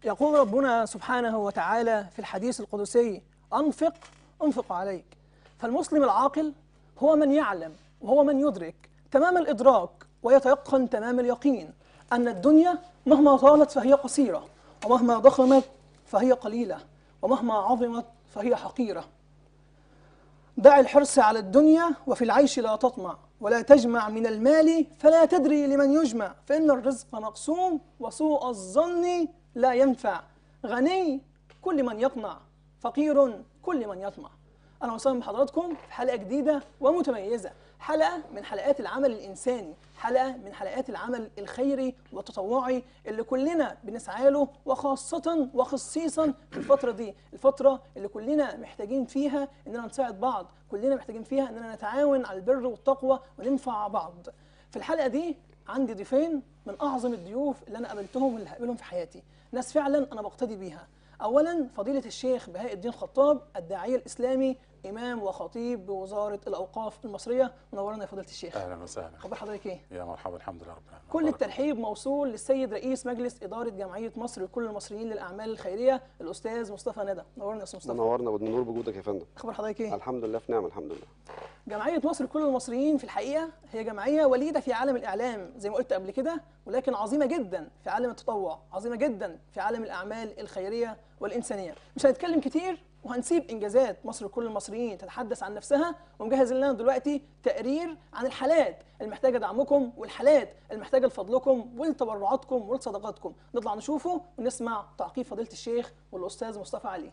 يقول ربنا سبحانه وتعالى في الحديث القدسي أنفق أنفق عليك فالمسلم العاقل هو من يعلم وهو من يدرك تمام الإدراك ويتيقن تمام اليقين أن الدنيا مهما طالت فهي قصيرة ومهما ضخمت فهي قليلة ومهما عظمت فهي حقيرة دع الحرص على الدنيا وفي العيش لا تطمع ولا تجمع من المال فلا تدري لمن يجمع فإن الرزق مقسوم وسوء الظن لا ينفع غني كل من يقنع فقير كل من يطمع أهلا وسهلا بحضراتكم في حلقة جديدة ومتميزة حلقة من حلقات العمل الإنساني حلقة من حلقات العمل الخيري والتطوعي اللي كلنا بنسعى له وخاصة وخصيصا في الفترة دي الفترة اللي كلنا محتاجين فيها إننا نساعد بعض كلنا محتاجين فيها إننا نتعاون على البر والتقوى وننفع بعض في الحلقة دي عندي ضيفين من أعظم الضيوف اللي أنا قابلتهم واللي هقابلهم في حياتي ناس فعلا أنا بقتدي بيها أولا فضيلة الشيخ بهاء الدين خطاب الداعية الإسلامي إمام وخطيب بوزارة الأوقاف المصرية منورنا يا فضيلة الشيخ اهلا وسهلا خبر حضرتك إيه؟ يا مرحبا الحمد لله رب العالمين كل بارك الترحيب موصول للسيد رئيس مجلس إدارة جمعية مصر لكل المصريين للأعمال الخيرية الأستاذ مصطفى ندى نورنا يا أستاذ مصطفى منورنا وبنور بوجودك يا فندم أخبار حضرتك إيه؟ الحمد لله في نعم الحمد لله جمعية مصر لكل المصريين في الحقيقة هي جمعية وليدة في عالم الإعلام زي ما قلت قبل كده ولكن عظيمة جدا في عالم التطوع عظيمة جدا في عالم الأعمال الخيرية والإنسانية مش هنتكلم كتير وهنسيب إنجازات مصر لكل المصريين تتحدث عن نفسها ومجهز لنا دلوقتي تقرير عن الحالات المحتاجة دعمكم والحالات المحتاجة لفضلكم ولتبرعاتكم ولصدقاتكم نطلع نشوفه ونسمع تعقيب فضيلة الشيخ والأستاذ مصطفى علي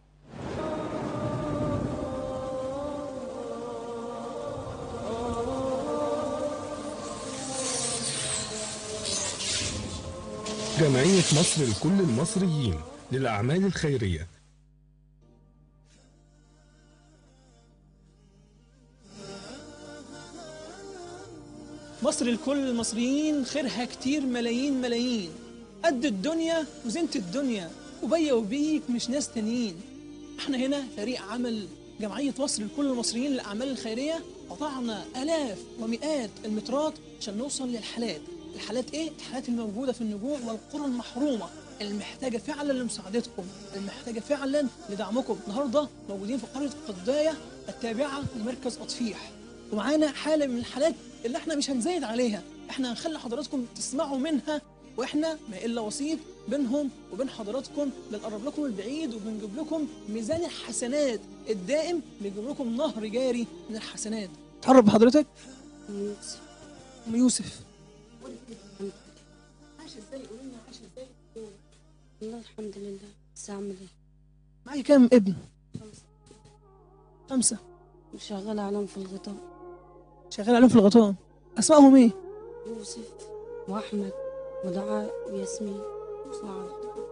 جمعية مصر لكل المصريين للأعمال الخيرية مصر لكل المصريين خيرها كتير ملايين ملايين قد الدنيا وزينة الدنيا وبيا وبيك مش ناس تانيين احنا هنا فريق عمل جمعية مصر لكل المصريين للأعمال الخيرية قطعنا آلاف ومئات المترات عشان نوصل للحالات الحالات ايه؟ الحالات الموجودة في النجوع والقرى المحرومة المحتاجة فعلا لمساعدتكم المحتاجة فعلا لدعمكم النهاردة موجودين في قرية قضاية التابعة لمركز أطفيح ومعانا حالة من الحالات اللي احنا مش هنزايد عليها احنا هنخلي حضراتكم تسمعوا منها واحنا ما الا وسيط بينهم وبين حضراتكم بنقرب لكم البعيد وبنجيب لكم ميزان الحسنات الدائم بنجيب لكم نهر جاري من الحسنات تقرب بحضرتك يوسف ام يوسف والله الحمد لله بس اعمل ايه معي كام ابن خمسة شغالة عليهم في الغطاء شغال عليهم في الغطاء اسمائهم ايه يوسف واحمد ودعاء وياسمين وعبد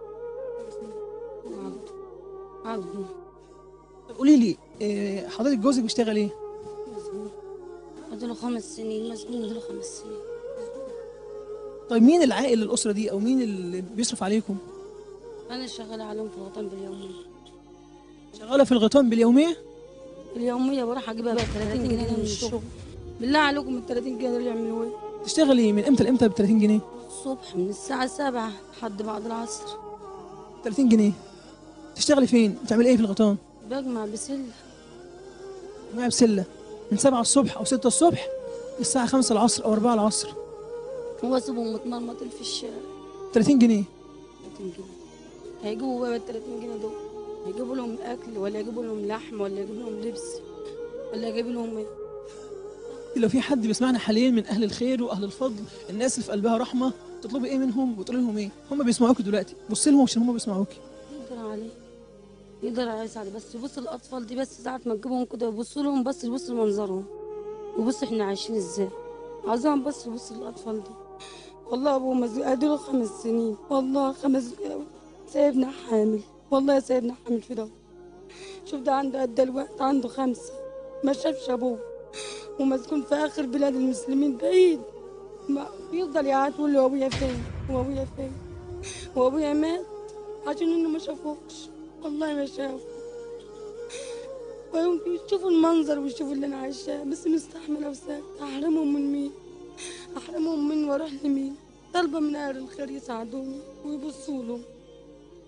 وعبد عبد طب قولي لي إيه، حضرتك جوزك بيشتغل ايه مسجون اديله خمس سنين مسجون اديله خمس سنين طيب مين العائل للاسره دي او مين اللي بيصرف عليكم انا شغالة عليهم في الغطاء باليومية شغاله في الغيطان باليوميه اليومية بروح اجيبها ب 30 جنيه من الشغل بالله عليكم ال 30 جنيه دول يعملوا ايه؟ تشتغلي من امتى لامتى ب 30 جنيه الصبح من الساعة 7 لحد بعد العصر 30 جنيه تشتغلي فين بتعملي ايه في الغيطان بجمع بسلة معايا بسله من 7 الصبح او 6 الصبح للساعه 5 العصر او 4 العصر واسيبهم متمرمطين في الشارع 30 جنيه 30 جنيه هيجيبوا بقى ال 30 جنيه دول هيجيبوا لهم اكل ولا يجيبوا لهم لحم ولا يجيبوا لهم لبس ولا يجيبوا لهم ايه لو في حد بيسمعنا حاليا من اهل الخير واهل الفضل الناس اللي في قلبها رحمه تطلبي ايه منهم وتقولي لهم ايه هم بيسمعوكي دلوقتي بصي لهم عشان هم بيسمعوكي يقدر عليه يقدر يساعد بس يبص الاطفال دي بس ساعه ما تجيبهم كده يبصوا لهم بس يبص لمنظرهم وبص احنا عايشين ازاي عايزهم بس يبص للاطفال دي والله ابوه مز- اديله خمس سنين والله خمس سايبنا حامل والله سايبنا حامل في ده شوف ده عنده قد الوقت عنده خمسة ما شافش ابوه ومسكون في اخر بلاد المسلمين بعيد ما بيفضل يقعد يقول له ابويا فين وابويا فين وابويا مات عشان انه ما شافوش والله ما شافوا ويشوفوا المنظر ويشوفوا اللي انا عايشاه بس مستحمله وساكت احرمهم من مين احرمهم من واروح لمين طالبه من اهل الخير يساعدوني ويبصوا له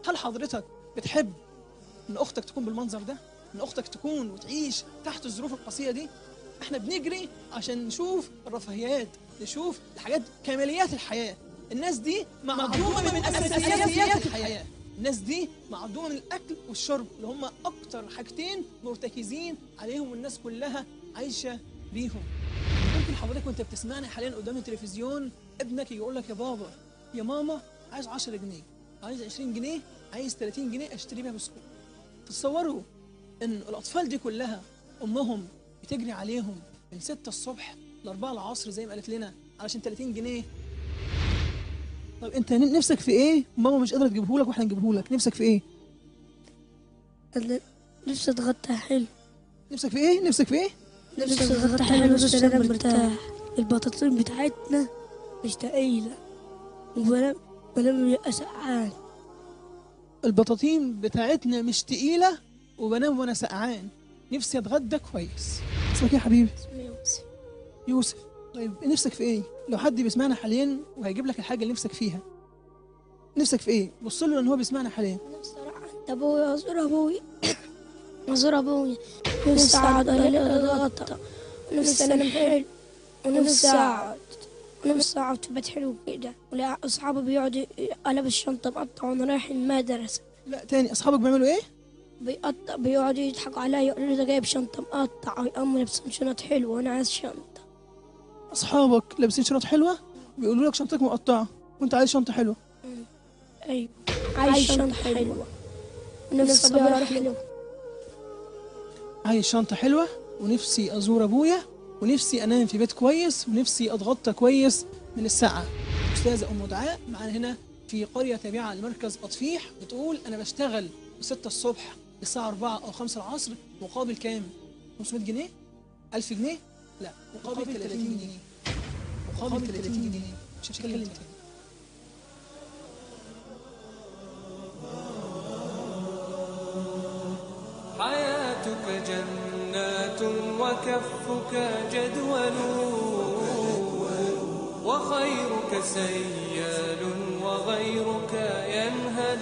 هل حضرتك بتحب ان اختك تكون بالمنظر ده ان اختك تكون وتعيش تحت الظروف القاسيه دي احنا بنجري عشان نشوف الرفاهيات نشوف الحاجات كماليات الحياه الناس دي معدومه من اساسيات الحياه الناس دي معدومه من الاكل والشرب اللي هم اكتر حاجتين مرتكزين عليهم والناس كلها عايشه بيهم ممكن حضرتك وانت بتسمعني حاليا قدام التلفزيون ابنك يقول لك يا بابا يا ماما عايز 10 جنيه عايز 20 جنيه عايز 30 جنيه اشتري بيها بسكوت تصوروا ان الاطفال دي كلها امهم بتجري عليهم من 6 الصبح ل 4 العصر زي ما قالت لنا علشان 30 جنيه طب انت ن- نفسك في ايه ماما مش قادره تجيبه لك واحنا نجيبه لك نفسك في ايه أنا نفسي اتغطى حلو نفسك في ايه نفسك في ايه نفسي اتغطى حلو بس انا مرتاح البطاطين بتاعتنا مش تقيلة وبنام بنام بيبقى سقعان البطاطين بتاعتنا مش تقيله وبنام وانا سقعان نفسي اتغدى كويس اسمك ايه يا حبيبي يوسف طيب نفسك في ايه لو حد بيسمعنا حاليا وهيجيب لك الحاجه اللي نفسك فيها نفسك في ايه بص له ان هو بيسمعنا حاليا نفسي اروح عند ابوي وازور ابوي وازور ابوي نفسي اقعد اتغطى ونفسي انام حلو ونفسي اقعد ونفسي اقعد في بيت حلو كده ولا اصحابي بيقعدوا قلب الشنطه مقطع وانا رايح المدرسه لا تاني اصحابك بيعملوا ايه بيقطع بيقعدوا يضحكوا عليا يقولوا لي ده جايب شنطه مقطع ويقوموا لابسين شنط حلوه وانا عايز شنطه اصحابك لابسين شنط حلوه بيقولوا لك شنطتك مقطعه وانت عايز شنطه حلوه ايوه عايز شنطه حلوه نفسي ابيع اروح له عايز شنطه حلوه ونفسي ازور ابويا ونفسي انام في بيت كويس ونفسي اتغطى كويس من الساعه استاذه ام دعاء معانا هنا في قريه تابعه لمركز اطفيح بتقول انا بشتغل من 6 الصبح للساعه 4 او 5 العصر مقابل كام 500 جنيه 1000 جنيه لا مقابل 30 جنيه مقابل 30 جنيه مش هتكلم تاني حياتك جنات وكفك جدول وخيرك سيال وغيرك ينهل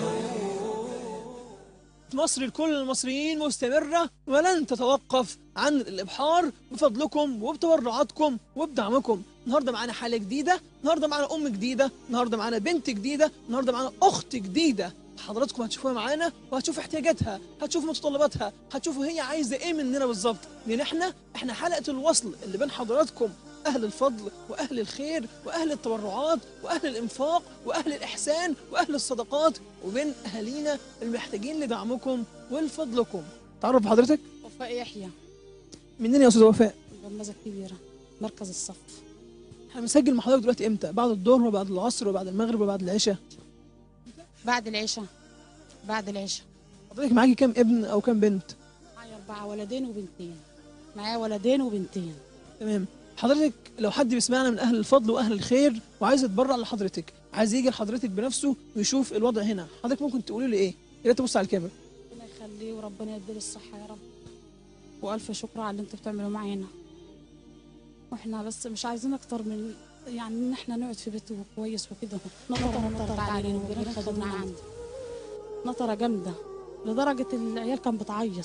مصر لكل المصريين مستمرة ولن تتوقف عن الإبحار بفضلكم وبتبرعاتكم وبدعمكم النهاردة معانا حالة جديدة النهاردة معانا أم جديدة النهاردة معانا بنت جديدة النهاردة معانا أخت جديدة حضراتكم هتشوفوها معانا وهتشوفوا احتياجاتها هتشوفوا متطلباتها هتشوفوا هي عايزة ايه مننا بالظبط لان احنا احنا حلقة الوصل اللي بين حضراتكم أهل الفضل وأهل الخير وأهل التبرعات وأهل الإنفاق وأهل الإحسان وأهل الصدقات وبين أهالينا المحتاجين لدعمكم ولفضلكم تعرف حضرتك وفاء يحيى منين يا أستاذ وفاء غمازة كبيرة مركز الصف احنا بنسجل مع حضرتك دلوقتي امتى بعد الظهر وبعد العصر وبعد المغرب وبعد العشاء بعد العشاء بعد العشاء حضرتك معاكي كام ابن أو كام بنت معايا أربعة ولدين وبنتين معايا ولدين وبنتين تمام حضرتك لو حد بيسمعنا من اهل الفضل واهل الخير وعايز يتبرع لحضرتك عايز يجي لحضرتك بنفسه ويشوف الوضع هنا حضرتك ممكن تقولي لي ايه يا ريت تبص على الكاميرا ربنا يخليه وربنا يديله الصحة يا رب وألف شكر على اللي انتوا بتعملوه معانا واحنا بس مش عايزين أكتر من يعني إن احنا نقعد في بيته كويس وكده نطرة نطرة علينا وجيران خدونا عنده نطرة جامدة لدرجة العيال كان بتعيط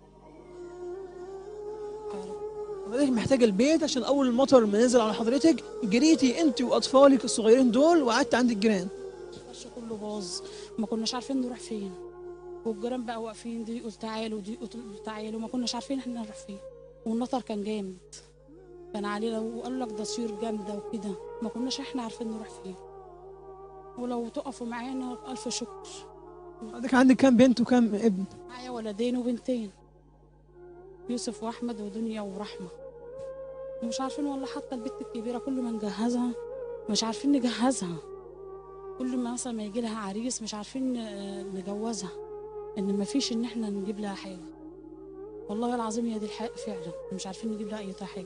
حضرتك محتاجه البيت عشان اول المطر ما نزل على حضرتك جريتي انت واطفالك الصغيرين دول وقعدت عند الجيران الفرش كله باظ ما كناش عارفين نروح فين والجيران بقى واقفين دي يقول تعالوا دي يقول تعالوا ما كناش عارفين احنا نروح فين والمطر كان جامد كان علينا وقالوا لك ده طيور جامده وكده ما كناش احنا عارفين نروح فين ولو تقفوا معانا الف شكر حضرتك عندك كام بنت وكام ابن معايا ولدين وبنتين يوسف واحمد ودنيا ورحمه ومش عارفين والله حتى البت الكبيره كل ما نجهزها مش عارفين نجهزها كل ما مثلا ما يجي لها عريس مش عارفين ن- نجوزها ان ما فيش ان احنا نجيب لها حاجه والله العظيم هي دي الحق فعلا مش عارفين نجيب لها اي حاجه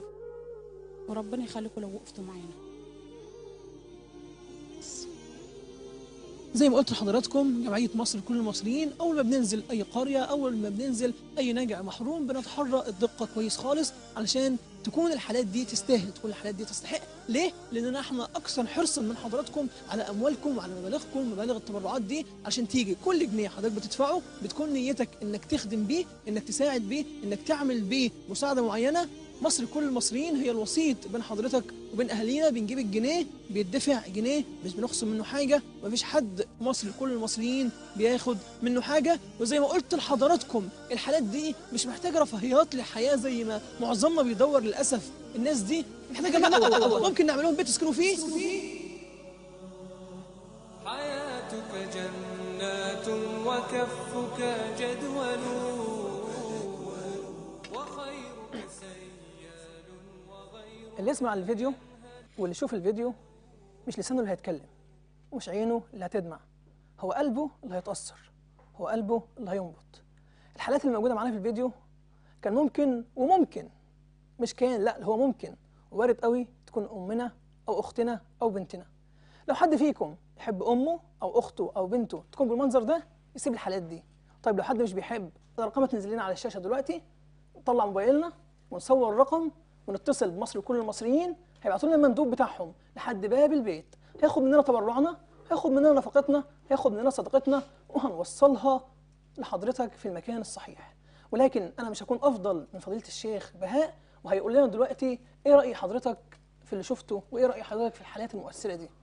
وربنا يخليكم لو وقفتوا معانا زي ما قلت لحضراتكم جمعية مصر لكل المصريين أول ما بننزل أي قرية أول ما بننزل أي ناجع محروم بنتحرى الدقة كويس خالص علشان تكون الحالات دي تستاهل تكون الحالات دي تستحق ليه؟ لأننا احنا أكثر حرصا من حضراتكم على أموالكم وعلى مبالغكم مبالغ التبرعات دي عشان تيجي كل جنيه حضرتك بتدفعه بتكون نيتك إنك تخدم بيه إنك تساعد بيه إنك تعمل بيه مساعدة معينة مصر كل المصريين هي الوسيط بين حضرتك وبين اهالينا بنجيب الجنيه بيدفع جنيه مش بنخصم منه حاجه مفيش حد في مصر كل المصريين بياخد منه حاجه وزي ما قلت لحضراتكم الحالات دي مش محتاجه رفاهيات للحياه زي ما معظمنا بيدور للاسف الناس دي محتاجه مأوى ممكن نعمل لهم بيت يسكنوا فيه حياتك جنات وكفك جدول وخيرك سيال وغيرك اللي يسمع الفيديو واللي يشوف الفيديو مش لسانه اللي هيتكلم ومش عينه اللي هتدمع هو قلبه اللي هيتأثر هو قلبه اللي هينبض الحالات اللي موجودة معانا في الفيديو كان ممكن وممكن مش كان لا هو ممكن وارد قوي تكون أمنا أو أختنا أو بنتنا لو حد فيكم يحب أمه أو أخته أو بنته تكون بالمنظر ده يسيب الحالات دي طيب لو حد مش بيحب الأرقام تنزل لنا على الشاشة دلوقتي نطلع موبايلنا ونصور الرقم ونتصل بمصر كل المصريين هيبعتوا لنا المندوب بتاعهم لحد باب البيت هياخد مننا تبرعنا هياخد مننا نفقتنا هياخد مننا صدقتنا وهنوصلها لحضرتك في المكان الصحيح ولكن انا مش هكون افضل من فضيله الشيخ بهاء وهيقول لنا دلوقتي ايه راي حضرتك في اللي شفته وايه راي حضرتك في الحالات المؤثره دي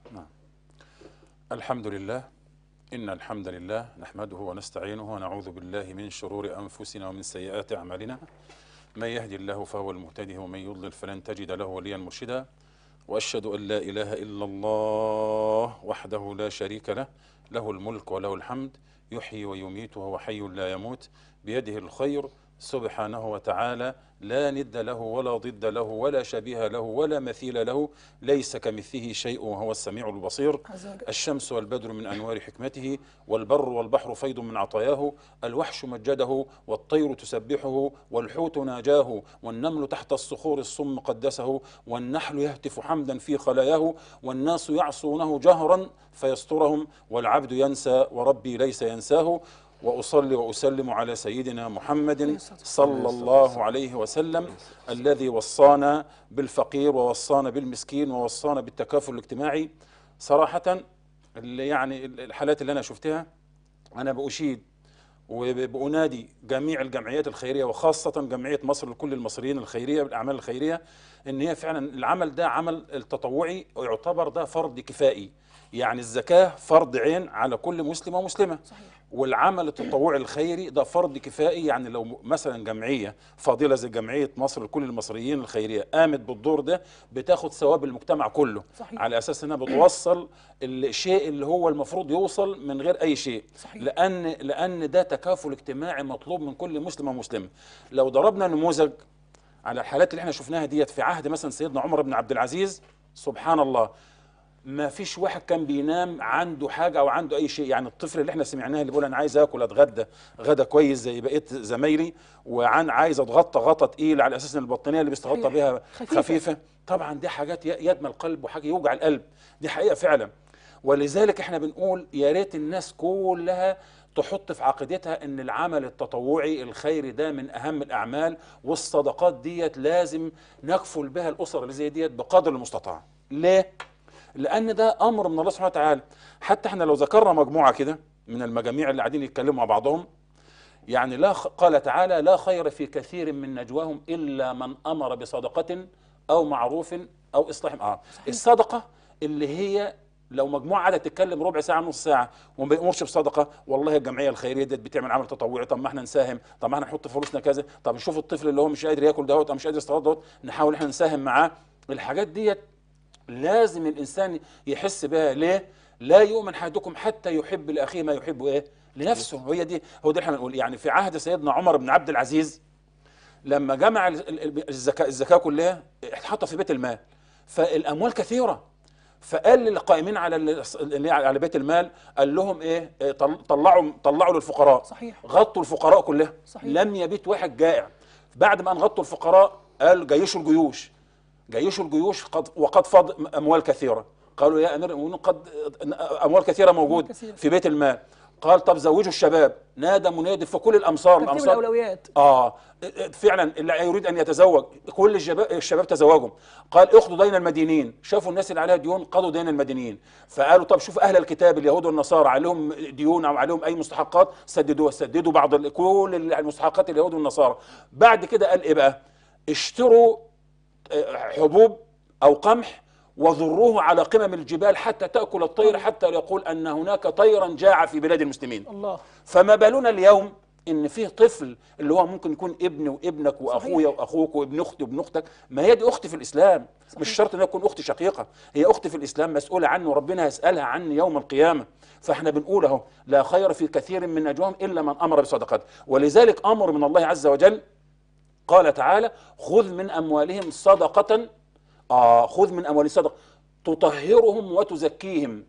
الحمد لله إن الحمد لله نحمده ونستعينه ونعوذ بالله من شرور أنفسنا ومن سيئات أعمالنا من يهدي الله فهو المهتدي ومن يضلل فلن تجد له وليا مرشدا وأشهد أن لا إله إلا الله وحده لا شريك له له الملك وله الحمد يحيي ويميت وهو حي لا يموت بيده الخير سبحانه وتعالى لا ند له ولا ضد له ولا شبيه له ولا مثيل له ليس كمثله شيء وهو السميع البصير عز وجل الشمس والبدر من أنوار حكمته والبر والبحر فيض من عطاياه الوحش مجده والطير تسبحه والحوت ناجاه والنمل تحت الصخور الصم قدسه والنحل يهتف حمدا في خلاياه والناس يعصونه جهرا فيسترهم والعبد ينسى وربي ليس ينساه وأصلي وأسلم على سيدنا محمد صلى الله عليه وسلم الذي وصانا بالفقير ووصانا بالمسكين ووصانا بالتكافل الاجتماعي صراحة اللي يعني الحالات اللي أنا شفتها أنا بأشيد وبأنادي جميع الجمعيات الخيرية وخاصة جمعية مصر لكل المصريين الخيرية بالأعمال الخيرية إن هي فعلا العمل ده عمل التطوعي ويعتبر ده فرض كفائي يعني الزكاة فرض عين على كل مسلم ومسلمة صحيح والعمل التطوعي الخيري ده فرض كفائي يعني لو م- مثلا جمعيه فاضله زي جمعيه مصر لكل المصريين الخيريه قامت بالدور ده بتاخد ثواب المجتمع كله صحيح. على اساس انها بتوصل الشيء اللي هو المفروض يوصل من غير اي شيء صحيح. لان لان ده تكافل اجتماعي مطلوب من كل مسلم ومسلمه لو ضربنا نموذج على الحالات اللي احنا شفناها ديت في عهد مثلا سيدنا عمر بن عبد العزيز سبحان الله ما فيش واحد كان بينام عنده حاجه او عنده اي شيء يعني الطفل اللي احنا سمعناه اللي بيقول انا عايز اكل اتغدى غدا كويس زي بقيه زمايلي وعن عايز اتغطى غطا تقيل على اساس ان البطانيه اللي بيستغطى صحيح. بيها خفيفة. خفيفه طبعا دي حاجات ي- يدمى القلب وحاجه يوجع القلب دي حقيقه فعلا ولذلك احنا بنقول يا ريت الناس كلها تحط في عقيدتها ان العمل التطوعي الخيري ده من اهم الاعمال والصدقات ديت لازم نكفل بها الاسر اللي زي ديت بقدر المستطاع ليه لان ده امر من الله سبحانه وتعالى حتى احنا لو ذكرنا مجموعه كده من المجاميع اللي قاعدين يتكلموا مع بعضهم يعني لا خ- قال تعالى لا خير في كثير من نجواهم الا من امر بصدقه او معروف او اصلاح اه الصدقه اللي هي لو مجموعه قاعده تتكلم ربع ساعه نص ساعه وما بيامرش بصدقه والله الجمعيه الخيريه ديت بتعمل عمل تطوعي طب ما احنا نساهم طب ما احنا نحط فلوسنا كذا طب نشوف الطفل اللي هو مش قادر ياكل دوت او مش قادر يستغل دوت نحاول احنا نساهم معاه الحاجات ديت لازم الانسان يحس بها ليه لا يؤمن احدكم حتى يحب لاخيه ما يحب ايه لنفسه هي دي هو ده اللي احنا بنقول يعني في عهد سيدنا عمر بن عبد العزيز لما جمع ال- ال- الزكاه الزكاه كلها اتحط في بيت المال فالاموال كثيره فقال للقائمين على ال- اللي على بيت المال قال لهم ايه إيه، طل- طلعوا طلعوا للفقراء صحيح. غطوا الفقراء كلها صحيح. لم يبيت واحد جائع بعد ما ان غطوا الفقراء قال جيشوا الجيوش جيشوا الجيوش قد وقد فاض اموال كثيره قالوا يا امير المؤمنين قد اموال كثيره موجود كثيرة. في بيت المال قال طب زوجوا الشباب نادى منادي في كل الامصار ترتيب الامصار الاولويات اه فعلا اللي يريد ان يتزوج كل الشباب الشباب تزوجوا قال اخذوا دين المدينين شافوا الناس اللي عليها ديون قضوا دين المدينين فقالوا طب شوف اهل الكتاب اليهود والنصارى عليهم ديون او عليهم اي مستحقات سددوها سددوا بعض ال- كل المستحقات اليهود والنصارى بعد كده قال ايه بقى اشتروا آه، حبوب او قمح وذروه على قمم الجبال حتى تاكل الطير حتى يقول ان هناك طيرا جاع في بلاد المسلمين الله فما بالنا اليوم ان فيه طفل اللي هو ممكن يكون ابني وابنك واخويا واخوك وابن اختي وابن اختك ما هي دي اختي في الاسلام مش شرط انها تكون اختي شقيقه هي اختي في الاسلام مسؤوله عني وربنا هيسالها عني يوم القيامه فاحنا بنقول اهو لا خير في كثير من نجواهم الا من امر بصدقات ولذلك امر من الله عز وجل قال تعالى خذ من اموالهم صدقه آه خذ من اموالهم صدقه تطهرهم وتزكيهم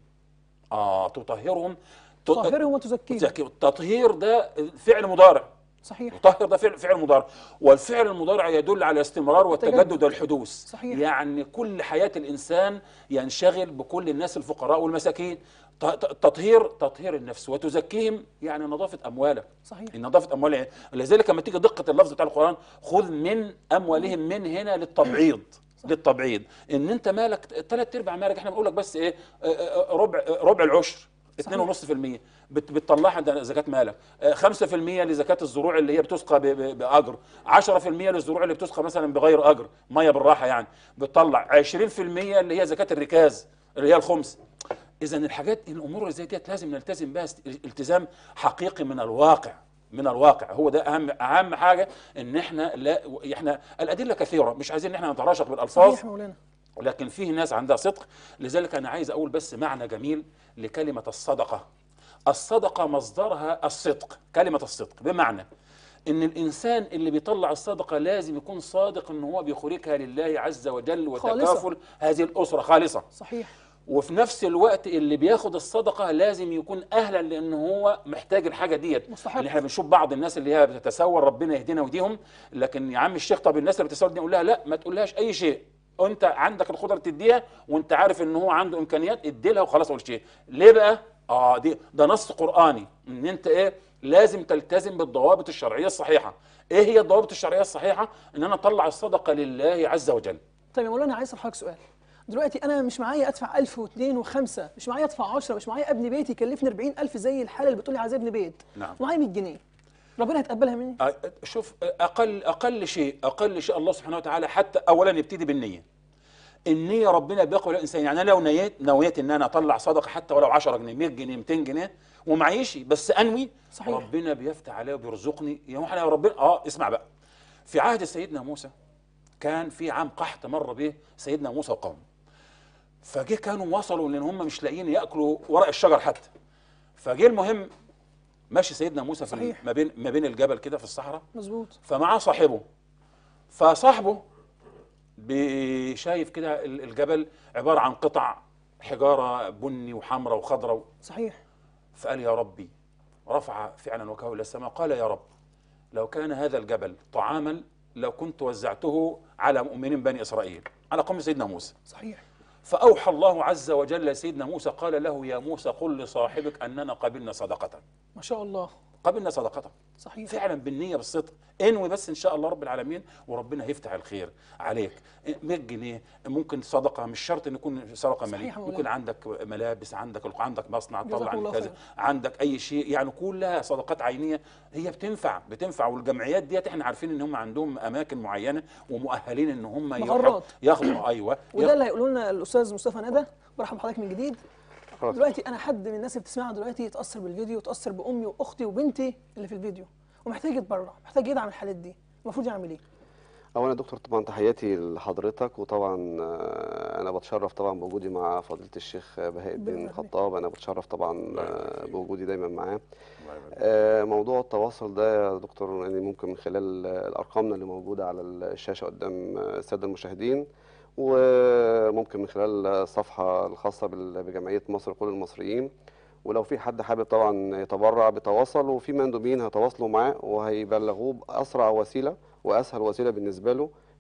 اه تطهرهم ت- طهرهم وتزكيهم تزكي التطهير ده فعل مضارع صحيح يطهر ده فعل فعل مضارع والفعل المضارع يدل على استمرار والتجدد والحدوث صحيح. يعني كل حياة الإنسان ينشغل بكل الناس الفقراء والمساكين ت- ت- تطهير تطهير النفس وتزكيهم يعني نظافة أموالك صحيح نظافة أموالهم لذلك لما تيجي دقة اللفظ بتاع القرآن خذ من أموالهم من هنا للتبعيض للتبعيض ان انت مالك ثلاث ارباع مالك احنا بنقول لك بس ايه آه، آه، ربع آه، ربع العشر 2.5% بت- بتطلعها ده زكاه مالك آه، 5% لزكاه الزروع اللي هي بتسقى ب- ب- باجر 10% للزروع اللي بتسقى مثلا بغير اجر ميه بالراحه يعني بتطلع 20% اللي هي زكاه الركاز اللي هي الخمس اذا الحاجات الامور اللي زي ديت لازم نلتزم بها است- التزام حقيقي من الواقع من الواقع هو ده اهم اهم حاجه ان احنا لا احنا الادله كثيره مش عايزين ان احنا نتراشق بالالفاظ صحيح مولانا لكن فيه ناس عندها صدق لذلك أنا عايز أقول بس معنى جميل لكلمة الصدقة الصدقة مصدرها الصدق كلمة الصدق بمعنى إن الإنسان اللي بيطلع الصدقة لازم يكون صادق إن هو بيخرجها لله عز وجل خالصة. وتكافل هذه الأسرة خالصة صحيح وفي نفس الوقت اللي بياخد الصدقه لازم يكون اهلا لان هو محتاج الحاجه ديت مستحق. اللي احنا بنشوف بعض الناس اللي هي بتتسول ربنا يهدينا ويهديهم لكن يا عم الشيخ طب الناس اللي بتتسول دي نقول لها لا ما تقولهاش اي شيء انت عندك القدره تديها وانت عارف ان هو عنده امكانيات ادي لها وخلاص اول شيء ليه بقى اه دي ده نص قراني ان انت ايه لازم تلتزم بالضوابط الشرعيه الصحيحه ايه هي الضوابط الشرعيه الصحيحه ان انا اطلع الصدقه لله عز وجل طيب يا مولانا عايز اسال حضرتك سؤال دلوقتي انا مش معايا ادفع 1000 و2 و5 مش معايا ادفع 10 مش معايا ابني بيت يكلفني 40000 زي الحاله اللي بتقول لي عايز ابني بيت نعم. ومعايا 100 جنيه ربنا هيتقبلها مني أ- شوف اقل اقل شيء اقل شيء الله سبحانه وتعالى حتى اولا يبتدي بالنيه النيه ربنا بيقبل الانسان يعني انا لو نيت نويت ان انا اطلع صدقه حتى ولو 10 جنيه 100 جنيه 200 جنيه ومعيش بس انوي صحيح. ربنا بيفتح عليه وبيرزقني يا احنا يا ربنا اه اسمع بقى في عهد سيدنا موسى كان في عام قحط مر به سيدنا موسى وقومه فجه كانوا وصلوا لان هم مش لاقيين ياكلوا ورق الشجر حتى فجه المهم ماشي سيدنا موسى في صحيح. ما بين ما بين الجبل كده في الصحراء مظبوط فمعاه صاحبه فصاحبه بي- شايف كده ال- الجبل عبارة عن قطع حجارة بني وحمراء وخضراء صحيح فقال يا ربي رفع فعلا وجهه إلى السماء قال يا رب لو كان هذا الجبل طعاما لو كنت وزعته على مؤمنين بني إسرائيل على قوم سيدنا موسى صحيح فأوحى الله عز وجل لسيدنا موسى قال له يا موسى قل لصاحبك أننا قبلنا صدقة ما شاء الله قبلنا صدقة صحيح فعلا بالنية بالصدق انوي بس ان شاء الله رب العالمين وربنا هيفتح الخير عليك 100 جنيه ممكن صدقه مش شرط ان يكون صدقه صحيح ماليه يا مولانا. ممكن عندك ملابس عندك عندك مصنع جزاك تطلع الله من كذا خير. عندك اي شيء يعني كلها صدقات عينيه هي بتنفع بتنفع والجمعيات ديت احنا عارفين ان هم عندهم اماكن معينه ومؤهلين ان هم يروحوا مقرات. ياخدوا ايوه وده اللي هيقولوا لنا الاستاذ مصطفى ندى برحب بحضرتك من جديد خلاص. دلوقتي انا حد من الناس اللي بتسمعنا دلوقتي يتاثر بالفيديو يتاثر بامي واختي وبنتي اللي في الفيديو ومحتاج يتبرع محتاج يدعم الحالات دي المفروض يعمل ايه اولا يا دكتور طبعا تحياتي لحضرتك وطبعا آه، انا بتشرف طبعا بوجودي مع فضيله الشيخ بهاء ربنا الدين يخليك. خطاب انا بتشرف طبعا آه، بوجودي دايما معاه الله يبارك. آه، موضوع التواصل ده يا دكتور يعني ممكن من خلال آه، الارقام اللي موجوده على الشاشه قدام آه، الساده المشاهدين وممكن من خلال الصفحه الخاصه بال- بجمعيه مصر كل المصريين ولو في حد حابب طبعا يتبرع بتواصل وفي مندوبين هيتواصلوا معاه وهيبلغوه باسرع وسيله واسهل وسيله بالنسبه له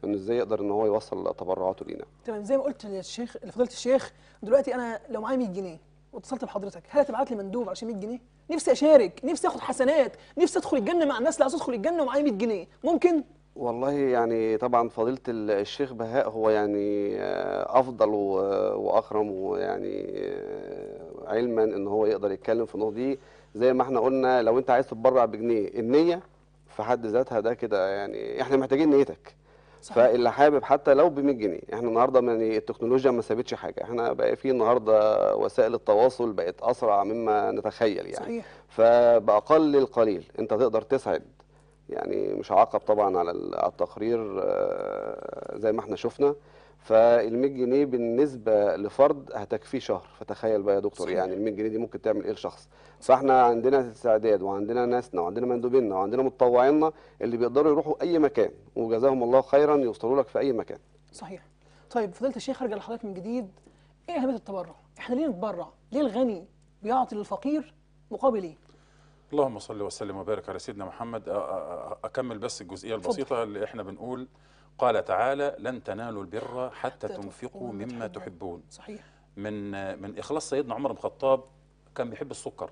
انه ازاي يقدر ان هو يوصل تبرعاته لينا تمام زي ما قلت للشيخ لفضيله الشيخ دلوقتي انا لو معايا 100 جنيه واتصلت بحضرتك هل هتبعت لي مندوب عشان 100 جنيه نفسي اشارك نفسي اخد حسنات نفسي ادخل الجنه مع الناس اللي عايز ادخل الجنه ومعايا 100 جنيه ممكن والله يعني طبعا فضيلة ال- الشيخ بهاء هو يعني آه، أفضل و- وأكرم ويعني آه، علما إن هو يقدر يتكلم في النقطة دي زي ما احنا قلنا لو أنت عايز تتبرع بجنيه النية في حد ذاتها ده كده يعني احنا محتاجين نيتك صحيح. فاللي حابب حتى لو ب 100 جنيه احنا النهارده يعني التكنولوجيا ما سابتش حاجه احنا بقى في النهارده وسائل التواصل بقت اسرع مما نتخيل يعني صحيح فبأقل القليل انت تقدر تسعد يعني مش هعقب طبعا على ال- على التقرير آه، زي ما احنا شفنا فال 100 جنيه بالنسبه لفرد هتكفيه شهر فتخيل بقى يا دكتور صحيح. يعني ال 100 جنيه دي ممكن تعمل ايه لشخص فاحنا عندنا استعداد وعندنا ناسنا وعندنا مندوبيننا وعندنا متطوعيننا اللي بيقدروا يروحوا اي مكان وجزاهم الله خيرا يوصلوا لك في اي مكان صحيح طيب فضيله الشيخ ارجع لحضرتك من جديد ايه اهميه التبرع احنا ليه نتبرع ليه الغني بيعطي للفقير مقابل ايه اللهم صل وسلم وبارك على سيدنا محمد أ- أ- أ- اكمل بس الجزئيه اتفضل. البسيطه اللي احنا بنقول قال تعالى لن تنالوا البر حتى حتى تنفقوا مما تحبون صحيح من من اخلاص سيدنا عمر بن الخطاب كان بيحب السكر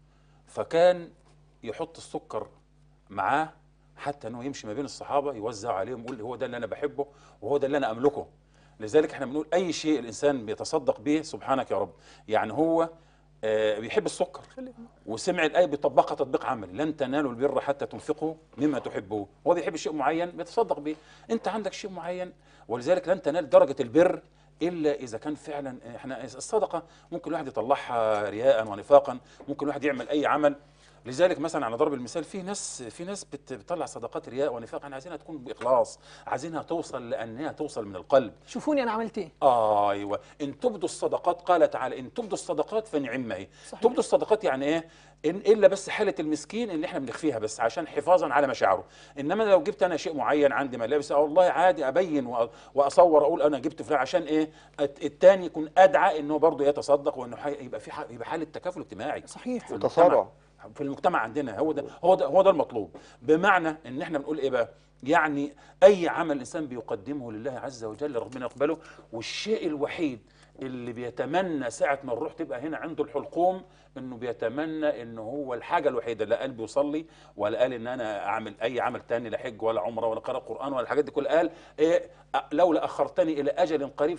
فكان يحط السكر معاه حتى انه يمشي ما بين الصحابه يوزع عليهم يقول هو ده اللي انا بحبه وهو ده اللي انا املكه لذلك احنا بنقول اي شيء الانسان بيتصدق به سبحانك يا رب يعني هو آه، بيحب السكر وسمع الايه بيطبقها تطبيق عملي لن تنالوا البر حتى تنفقوا مما تحبون هو بيحب شيء معين بيتصدق به انت عندك شيء معين ولذلك لن تنال درجه البر الا اذا كان فعلا احنا الصدقه ممكن الواحد يطلعها رياء ونفاقا ممكن الواحد يعمل اي عمل لذلك مثلا على ضرب المثال في ناس في ناس بت- بتطلع صدقات رياء ونفاق احنا عايزينها تكون باخلاص عايزينها توصل لانها توصل من القلب شوفوني انا عملت ايه ايوه ان تبدوا الصدقات قال تعالى ان تبدوا الصدقات فنعم هي صحيح. تبدوا الصدقات يعني ايه إن الا بس حاله المسكين اللي احنا بنخفيها بس عشان حفاظا على مشاعره انما لو جبت انا شيء معين عندي ملابس أو والله عادي ابين وأ- واصور اقول انا جبت فلان عشان ايه الت- التاني يكون ادعى انه برضه يتصدق وانه حي- يبقى في ح- يبقى حاله تكافل اجتماعي صحيح في وتسارع. المجتمع في المجتمع عندنا هو ده هو ده هو ده المطلوب بمعنى ان احنا بنقول ايه بقى يعني اي عمل الانسان بيقدمه لله عز وجل ربنا يقبله والشيء الوحيد اللي بيتمنى ساعة ما الروح تبقى هنا عنده الحلقوم انه بيتمنى انه هو الحاجة الوحيدة لا قال بيصلي ولا قال ان انا اعمل اي عمل تاني لا حج ولا عمرة ولا قراءة قرآن ولا الحاجات دي كلها قال إيه أ- لولا اخرتني الى اجل قريب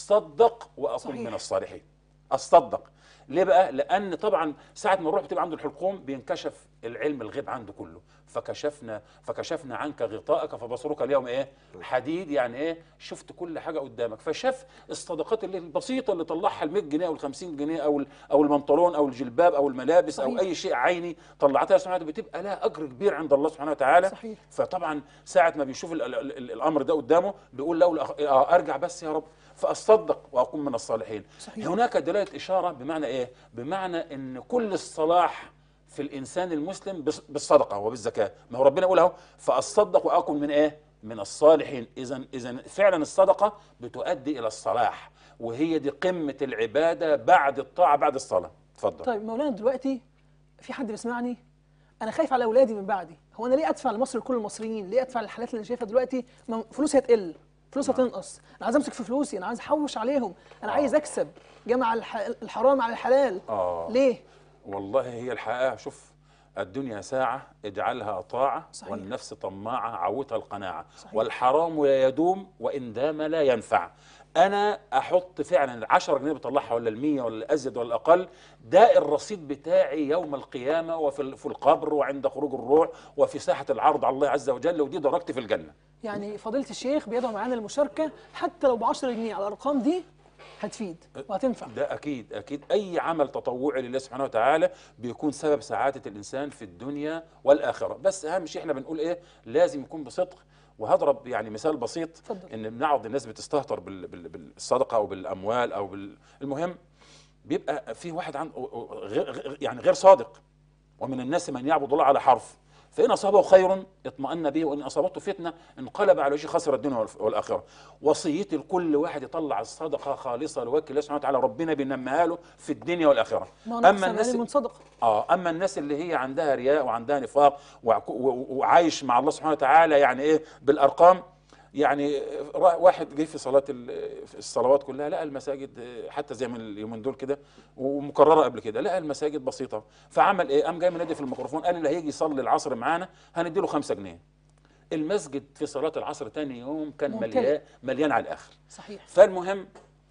فاصدق واكون صحيح. من الصالحين اصدق ليه بقى لان طبعا ساعه ما الروح بتبقى عنده الحلقوم بينكشف العلم الغيب عنده كله فكشفنا فكشفنا عنك غطاءك فبصرك اليوم ايه حديد يعني ايه شفت كل حاجه قدامك فشاف الصدقات اللي البسيطه اللي طلعها ال 100 جنيه او ال 50 جنيه او ال- او المنطلون او الجلباب او الملابس صحيح. او اي شيء عيني طلعتها سبحانه وتعالى بتبقى لها اجر كبير عند الله سبحانه وتعالى صحيح. فطبعا ساعه ما بيشوف ال- ال- ال- الامر ده قدامه بيقول لولا أخ- آه، ارجع بس يا رب فاصدق واكون من الصالحين صحيح. هناك دلاله اشاره بمعنى ايه بمعنى ان كل الصلاح في الانسان المسلم بس- بالصدقه وبالزكاه ما هو ربنا يقول اهو فاصدق واكون من ايه من الصالحين اذا اذا فعلا الصدقه بتؤدي الى الصلاح وهي دي قمه العباده بعد الطاعه بعد الصلاه اتفضل طيب مولانا دلوقتي في حد بيسمعني انا خايف على اولادي من بعدي هو انا ليه ادفع لمصر لكل المصريين ليه ادفع للحالات اللي انا شايفها دلوقتي ما فلوسي هتقل فلوسي هتنقص انا عايز امسك في فلوسي انا عايز احوش عليهم انا عايز اكسب جمع الح... الحرام على الحلال آه. ليه والله هي الحقيقة شوف الدنيا ساعة اجعلها طاعة صحيح. والنفس طماعة عودها القناعة صحيح. والحرام لا يدوم وإن دام لا ينفع أنا أحط فعلا العشرة جنيه بطلعها ولا المية ولا الأزيد ولا الأقل ده الرصيد بتاعي يوم القيامة وفي ال- في القبر وعند خروج الروح وفي ساحة العرض على الله عز وجل ودي درجتي في الجنة يعني فضيله الشيخ بيدعو معانا المشاركه حتى لو ب 10 جنيه على الارقام دي هتفيد وهتنفع ده اكيد اكيد اي عمل تطوعي لله سبحانه وتعالى بيكون سبب سعاده الانسان في الدنيا والاخره بس اهم شيء احنا بنقول ايه لازم يكون بصدق وهضرب يعني مثال بسيط اتفضل. ان بنعرض الناس بتستهتر بال- بال- بالصدقه او بالاموال او بال المهم بيبقى في واحد عنده غير غير- يعني غير صادق ومن الناس من يعبد الله على حرف فإن أصابه خير اطمأن به وإن أصابته فتنة انقلب على وجهه خسر الدنيا والف- والآخرة وصيتي لكل واحد يطلع الصدقة خالصة لوجه الله سبحانه وتعالى ربنا بينميها له في الدنيا والآخرة ما نقص الناس من صدقه اه اما الناس اللي هي عندها رياء وعندها نفاق وعك- و- و- وعايش مع الله سبحانه وتعالى يعني ايه بالارقام يعني را- واحد جه في صلاه ال- في الصلوات كلها لقى المساجد آه، حتى زي ما اليومين دول كده ومكرره قبل كده لقى المساجد بسيطه فعمل ايه قام جاي منادي في الميكروفون قال اللي هيجي يصلي العصر معانا هنديله خمسة جنيه المسجد في صلاه العصر تاني يوم كان ممتلئ. مليان مليان على الاخر صحيح فالمهم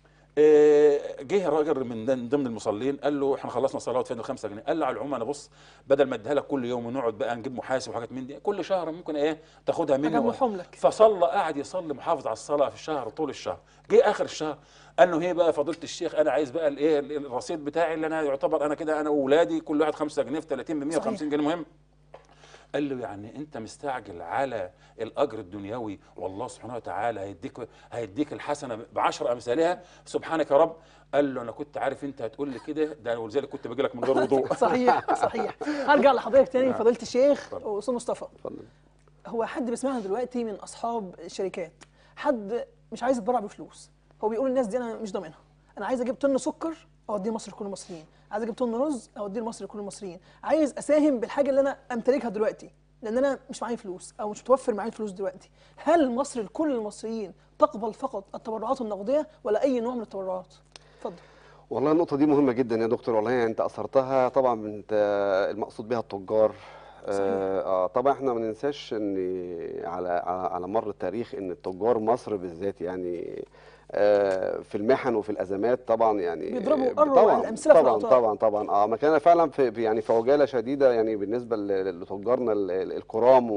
آه، جه راجل من ضمن- ضمن المصلين قال له احنا خلصنا صلاه فين الخمسة جنيه قال له على العموم انا بص بدل ما اديها لك كل يوم ونقعد بقى نجيب محاسب وحاجات من دي كل شهر ممكن ايه تاخدها مني حاجة و- محوم لك. فصلى قعد يصلي محافظ على الصلاه في الشهر طول الشهر جه اخر الشهر قال له هي بقى فضيله الشيخ انا عايز بقى الايه الرصيد بتاعي اللي انا يعتبر انا كده انا واولادي كل واحد 5 جنيه في 30 ب 150 جنيه مهم قال له يعني انت مستعجل على الاجر الدنيوي والله سبحانه وتعالى هيديك هيديك الحسنه بعشر امثالها سبحانك يا رب قال له انا كنت عارف انت هتقول لي كده ده ولذلك كنت باجي لك من غير وضوء صحيح صحيح هرجع لحضرتك تاني فضيله الشيخ استاذ مصطفى اتفضل هو حد بيسمعنا دلوقتي من اصحاب الشركات حد مش عايز يتبرع بفلوس هو بيقول الناس دي انا مش ضامنها انا عايز اجيب طن سكر اوديه مصر لكل المصريين عايز اجيب طن رز اوديه لمصر لكل المصريين عايز اساهم بالحاجه اللي انا امتلكها دلوقتي لان انا مش معايا فلوس او مش متوفر معايا الفلوس دلوقتي هل مصر لكل المصريين تقبل فقط التبرعات النقديه ولا اي نوع من التبرعات اتفضل والله النقطة دي مهمة جدا يا دكتور والله يعني انت اثرتها طبعا انت المقصود بها التجار آه آه، طبعا احنا ما ننساش ان على على على مر التاريخ ان التجار مصر بالذات يعني آه في المحن وفي الازمات طبعا يعني بيضربوا آه، أروع طبعا الأمثلة في طبعا الأوطان. طبعا طبعا اه ما كان فعلا في في- يعني في عجاله شديده يعني بالنسبه ل- لتجارنا ال- ال- الكرام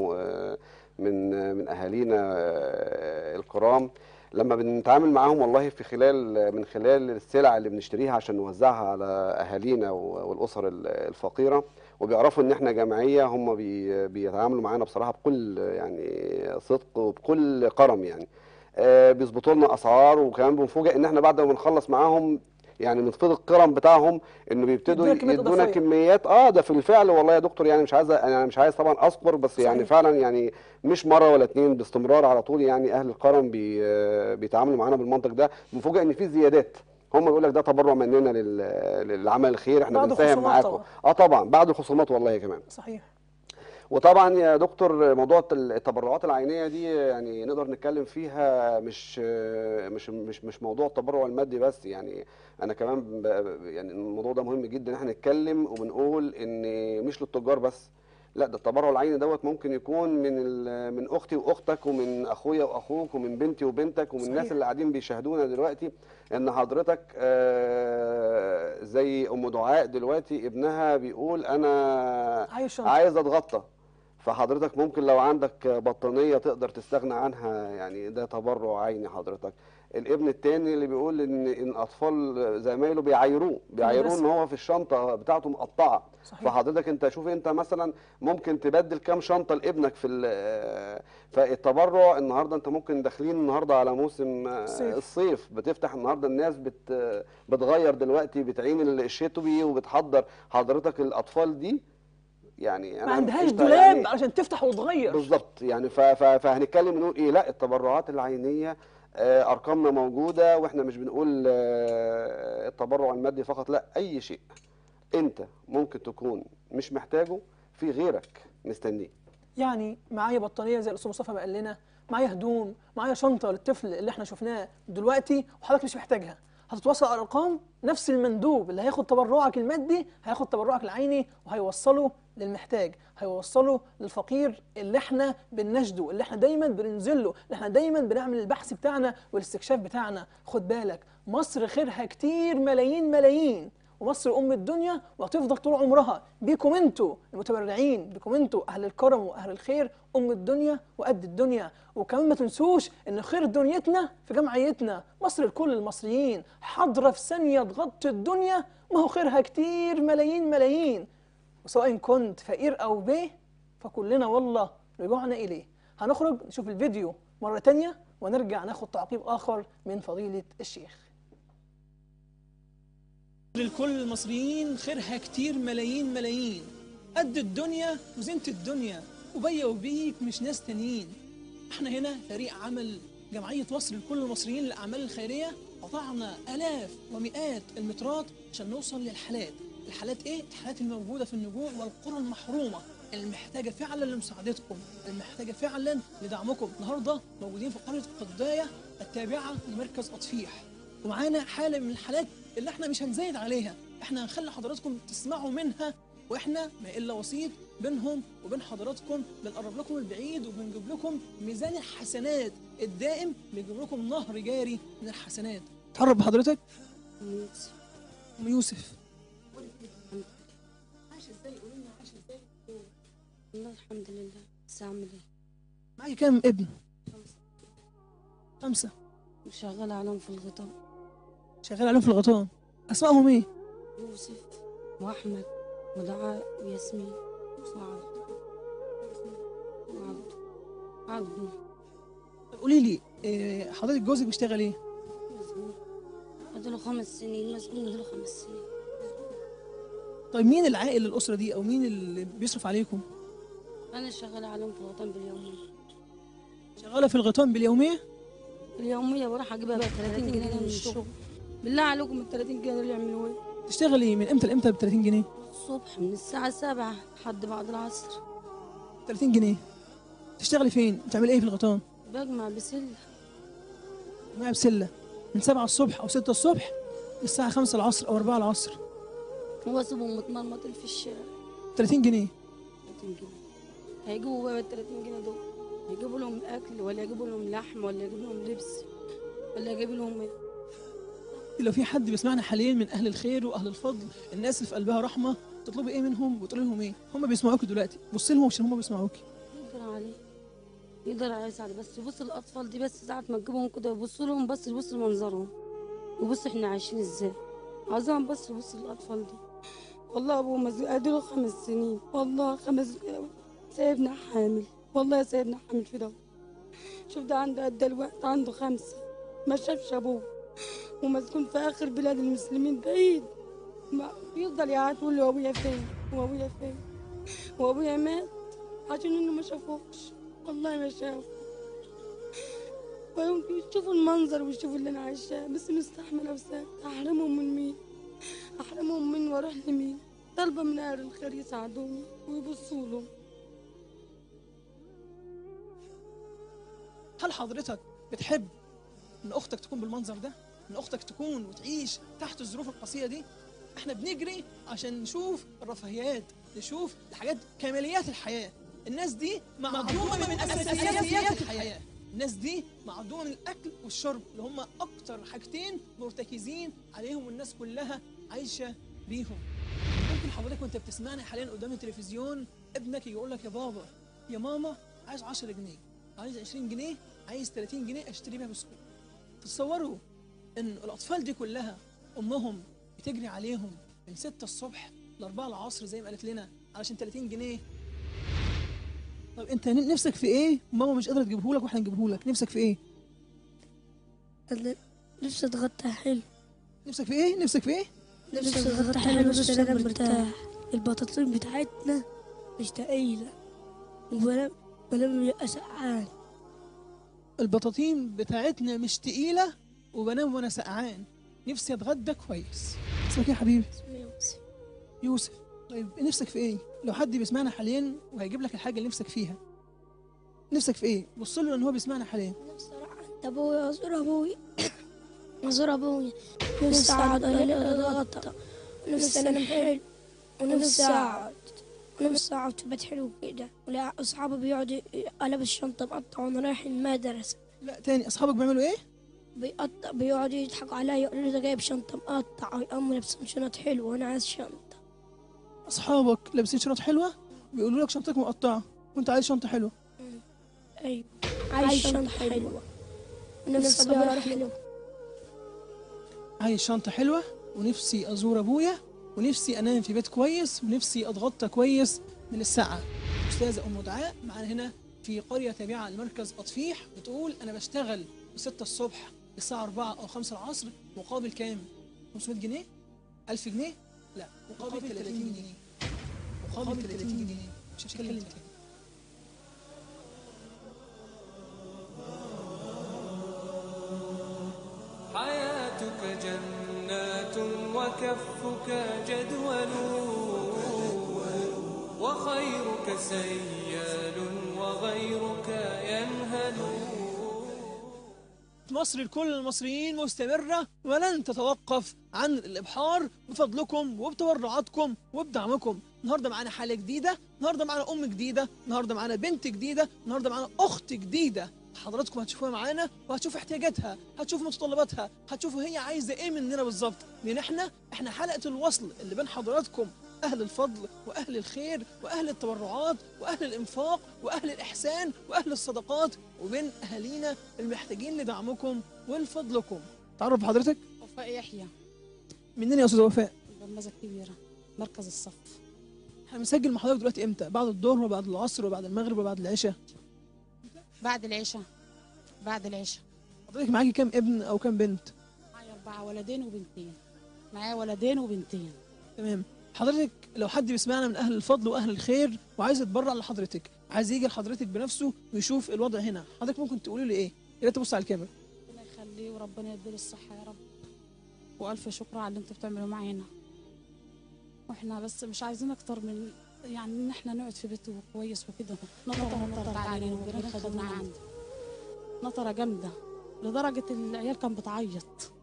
ومن من اهالينا آه، الكرام لما بنتعامل معاهم والله في خلال من خلال السلع اللي بنشتريها عشان نوزعها على اهالينا و- والاسر ال- الفقيره وبيعرفوا ان احنا جمعيه هم بي بيتعاملوا معانا بصراحه بكل يعني صدق وبكل كرم يعني آه، بيظبطوا لنا اسعار وكمان بنفوجئ ان احنا بعد ما بنخلص معاهم يعني من فضل الكرم بتاعهم انه بيبتدوا يدونا كميات يدونا إضافية. كميات اه ده في الفعل والله يا دكتور يعني مش عايز انا مش عايز طبعا اذكر بس يعني صحيح. فعلا يعني مش مره ولا اتنين باستمرار على طول يعني اهل الكرم بي آه، بيتعاملوا معانا بالمنطق ده بنفوجئ ان في زيادات هم يقول لك ده تبرع مننا لل- للعمل الخير احنا بعد بنساهم الخصومات معاكم طبعا. اه طبعا بعد الخصومات والله كمان صحيح وطبعا يا دكتور موضوع التبرعات العينيه دي يعني نقدر نتكلم فيها مش مش مش مش موضوع التبرع المادي بس يعني انا كمان ب- يعني الموضوع ده مهم جدا ان احنا نتكلم وبنقول ان مش للتجار بس لا ده التبرع العيني دوت ممكن يكون من ال- من اختي واختك ومن اخويا واخوك ومن بنتي وبنتك ومن الناس صحيح. اللي قاعدين بيشاهدونا دلوقتي ان حضرتك آه، زي ام دعاء دلوقتي ابنها بيقول انا عايز شنطة. عايز اتغطى فحضرتك ممكن لو عندك بطانية تقدر تستغنى عنها يعني ده تبرع عيني حضرتك الابن التاني اللي بيقول ان ان اطفال زمايله بيعايروه بيعايروه ان المدرسة. هو في الشنطة بتاعته مقطعة صحيح. فحضرتك انت شوف انت مثلا ممكن تبدل كام شنطة لابنك في ال- فالتبرع النهارده انت ممكن داخلين النهارده على موسم آه، الصيف. الصيف بتفتح النهارده الناس بت بتغير دلوقتي بتعين الشتوي وبتحضر حضرتك الاطفال دي يعني ما انا عندهاش انت دولاب يعني علشان تفتح وتغير بالظبط يعني ف- ف- فهنتكلم نقول ايه لا التبرعات العينيه آه، ارقامنا موجوده واحنا مش بنقول آه، التبرع المادي فقط لا اي شيء انت ممكن تكون مش محتاجه في غيرك مستنيه يعني معايا بطانيه زي الاستاذ مصطفى ما قال لنا معايا هدوم معايا شنطه للطفل اللي احنا شفناه دلوقتي وحضرتك مش محتاجها هتتواصل على الارقام نفس المندوب اللي هياخد تبرعك المادي هياخد تبرعك العيني وهيوصله للمحتاج هيوصله للفقير اللي احنا بنناشده اللي احنا دايما بننزل له اللي احنا دايما بنعمل البحث بتاعنا والاستكشاف بتاعنا خد بالك مصر خيرها كتير ملايين ملايين ومصر ام الدنيا وهتفضل طول عمرها بيكم انتوا المتبرعين بيكم انتوا اهل الكرم واهل الخير ام الدنيا وقد الدنيا وكمان ما تنسوش ان خير دنيتنا في جمعيتنا مصر لكل المصريين حاضره في ثانيه تغطي الدنيا ما هو خيرها كتير ملايين ملايين وسواء كنت فقير او بيه فكلنا والله رجعنا اليه هنخرج نشوف الفيديو مره تانية ونرجع ناخد تعقيب اخر من فضيله الشيخ للكل المصريين خيرها كتير ملايين ملايين قد الدنيا وزنت الدنيا وبيا وبيك مش ناس تانيين احنا هنا فريق عمل جمعية وصل لكل المصريين للأعمال الخيرية قطعنا آلاف ومئات المترات عشان نوصل للحالات الحالات ايه؟ الحالات الموجودة في النجوع والقرى المحرومة المحتاجة فعلا لمساعدتكم المحتاجة فعلا لدعمكم النهاردة موجودين في قرية قضاية التابعة لمركز أطفيح ومعانا حالة من الحالات اللي احنا مش هنزايد عليها احنا هنخلي حضراتكم تسمعوا منها واحنا ما الا وسيط بينهم وبين حضراتكم بنقرب لكم البعيد وبنجيب لكم ميزان الحسنات الدائم بنجيب لكم نهر جاري من الحسنات تقرب بحضرتك يوسف. ام يوسف والله الحمد لله بس اعمل ايه معاكي كام ابن خمسة شغالة عليهم في الغطاء شغال عليهم في الغطاء اسمائهم ايه يوسف واحمد ودعاء وياسمين وعبد وعبد عبد طب قولي لي إيه، حضرتك جوزك بيشتغل ايه مسؤول اديله خمس سنين مسؤول اديله خمس سنين طيب مين العائل للاسره دي او مين اللي بيصرف عليكم انا شغالة عليهم في الوطن باليومية شغاله في الغيطان باليوميه اليومية بروح اجيبها ب 30 جنيه من الشغل بالله عليكم ال 30 جنيه دول يعملوا ايه؟ تشتغلي من امتى لامتى ب 30 جنيه الصبح من الساعة 7 لحد بعد العصر 30 جنيه تشتغلي فين بتعملي ايه في الغيطان بجمع بسلة معايا بسله من 7 الصبح او 6 الصبح للساعه 5 العصر او 4 العصر واسيبهم متمرمط في الشارع 30 جنيه 30 جنيه هيجيبوا بقى ال 30 جنيه دول يجيبوا لهم الاكل ولا يجيبوا لهم لحم ولا يجيبوا لهم لبس ولا يجيبوا لهم ايه لو في حد بيسمعنا حاليا من اهل الخير واهل الفضل الناس اللي في قلبها رحمه تطلبي ايه منهم وتقولي لهم ايه هم بيسمعوكي دلوقتي بصي لهم عشان هم بيسمعوكي يقدر عليه يقدر عليه سعد بس يبص الاطفال دي بس ساعه ما تجيبهم كده يبص لهم بس يبص لمنظرهم وبص احنا عايشين ازاي عاوزهم بس يبص للاطفال دي والله ابوه مز- اديله خمس سنين والله خمس سايبنا حامل والله يا سيدنا حامل في ده شوف ده عنده قد الوقت عنده خمسة ما شافش ابوه ومسكون في اخر بلاد المسلمين بعيد ما بيفضل يقعد يقول له ابويا فين وابويا فين وابويا مات عشان انه ما شافوش والله ما شافوا ويمكن يشوفوا المنظر ويشوفوا اللي انا عايشاه بس مستحمله وساكت احرمهم من مين احرمهم من واروح لمين طالبه من اهل الخير يساعدوني ويبصوا لهم هل حضرتك بتحب ان اختك تكون بالمنظر ده ان اختك تكون وتعيش تحت الظروف القاسيه دي احنا بنجري عشان نشوف الرفاهيات نشوف الحاجات كماليات الحياه الناس دي معدومه من اساسيات الحياه الناس دي معدومه من الاكل والشرب اللي هم اكتر حاجتين مرتكزين عليهم والناس كلها عايشه بيهم ممكن حضرتك وانت بتسمعني حاليا قدام التلفزيون ابنك يقول لك يا بابا يا ماما عايز 10 جنيه عايز 20 جنيه عايز 30 جنيه اشتري بيها بسكوت تصوروا ان الاطفال دي كلها امهم بتجري عليهم من 6 الصبح ل 4 العصر زي ما قالت لنا علشان 30 جنيه طب انت ن- نفسك في ايه ماما مش قادره تجيبه لك واحنا نجيبه لك نفسك في ايه أنا نفسي اتغطى حلو نفسك في ايه نفسك في ايه نفسي اتغطى حلو نفسي انام مرتاح البطاطين بتاعتنا مش تقيلة وبنام بنام يبقى سقعان البطاطين بتاعتنا مش تقيله وبنام وانا سقعان نفسي اتغدى كويس اسمك ايه يا حبيبي يوسف طيب نفسك في ايه لو حد بيسمعنا حاليا وهيجيب لك الحاجه اللي نفسك فيها نفسك في ايه بص له ان هو بيسمعنا حاليا نفسي اروح عند ابويا وازور ابويا وازور ابويا نفسي اقعد اتغطى ونفسي انام حلو ونفسي اقعد ونفسي اقعد في بيت حلو كده ولا اصحابي بيقعدوا البس الشنطه مقطع وانا رايح المدرسه لا تاني اصحابك بيعملوا ايه بيقطع بيقعدوا يضحكوا عليا يقولوا لي ده جايب شنطه مقطع ويقوموا لابسين شنط حلوه وانا عايز شنطه اصحابك لابسين شنط حلوه بيقولوا لك شنطتك مقطعه وانت عايز شنطه حلوه ايوه عايز شنطه حلوه ونفسي ابويا اروح له عايز شنطه حلوه ونفسي ازور ابويا ونفسي انام في بيت كويس ونفسي اتغطى كويس من الساعه استاذه ام دعاء معانا هنا في قريه تابعه لمركز اطفيح بتقول انا بشتغل من 6 الصبح للساعه 4 او 5 العصر مقابل كام 500 جنيه 1000 جنيه لا مقابل 30 جنيه مقابل 30 جنيه مش هتكلم تاني حياتك جنات وكفك جدول وخيرك سيال وغيرك ينهل مصر لكل المصريين مستمرة ولن تتوقف عن الإبحار بفضلكم وبتبرعاتكم وبدعمكم النهاردة معانا حالة جديدة النهاردة معانا أم جديدة النهاردة معانا بنت جديدة النهاردة معانا أخت جديدة حضراتكم هتشوفوها معانا وهتشوفوا احتياجاتها هتشوفوا متطلباتها هتشوفوا هي عايزة ايه مننا بالظبط لان احنا احنا حلقة الوصل اللي بين حضراتكم اهل الفضل واهل الخير واهل التبرعات واهل الانفاق واهل الاحسان واهل الصدقات وبين اهالينا المحتاجين لدعمكم ولفضلكم تعرف بحضرتك وفاء يحيى منين يا استاذه وفاء الغمازة الكبيرة مركز الصف احنا بنسجل مع حضرتك دلوقتي امتى بعد الظهر وبعد العصر وبعد المغرب وبعد العشاء بعد العشاء بعد العشاء حضرتك معاكي كام ابن او كام بنت معايا أربعة ولدين وبنتين معايا ولدين وبنتين تمام حضرتك لو حد بيسمعنا من اهل الفضل واهل الخير وعايز يتبرع لحضرتك عايز يجي لحضرتك بنفسه ويشوف الوضع هنا حضرتك ممكن تقولي لي ايه يا ريت تبص على الكاميرا ربنا يخليه وربنا يديله الصحة يا رب وألف شكر على اللي انتوا بتعملوه معانا واحنا بس مش عايزين أكتر من يعني إن احنا نقعد في بيته كويس وكده نطرة نطرة علينا والجيران خدونا عنده نطرة جامدة لدرجة العيال كان بتعيط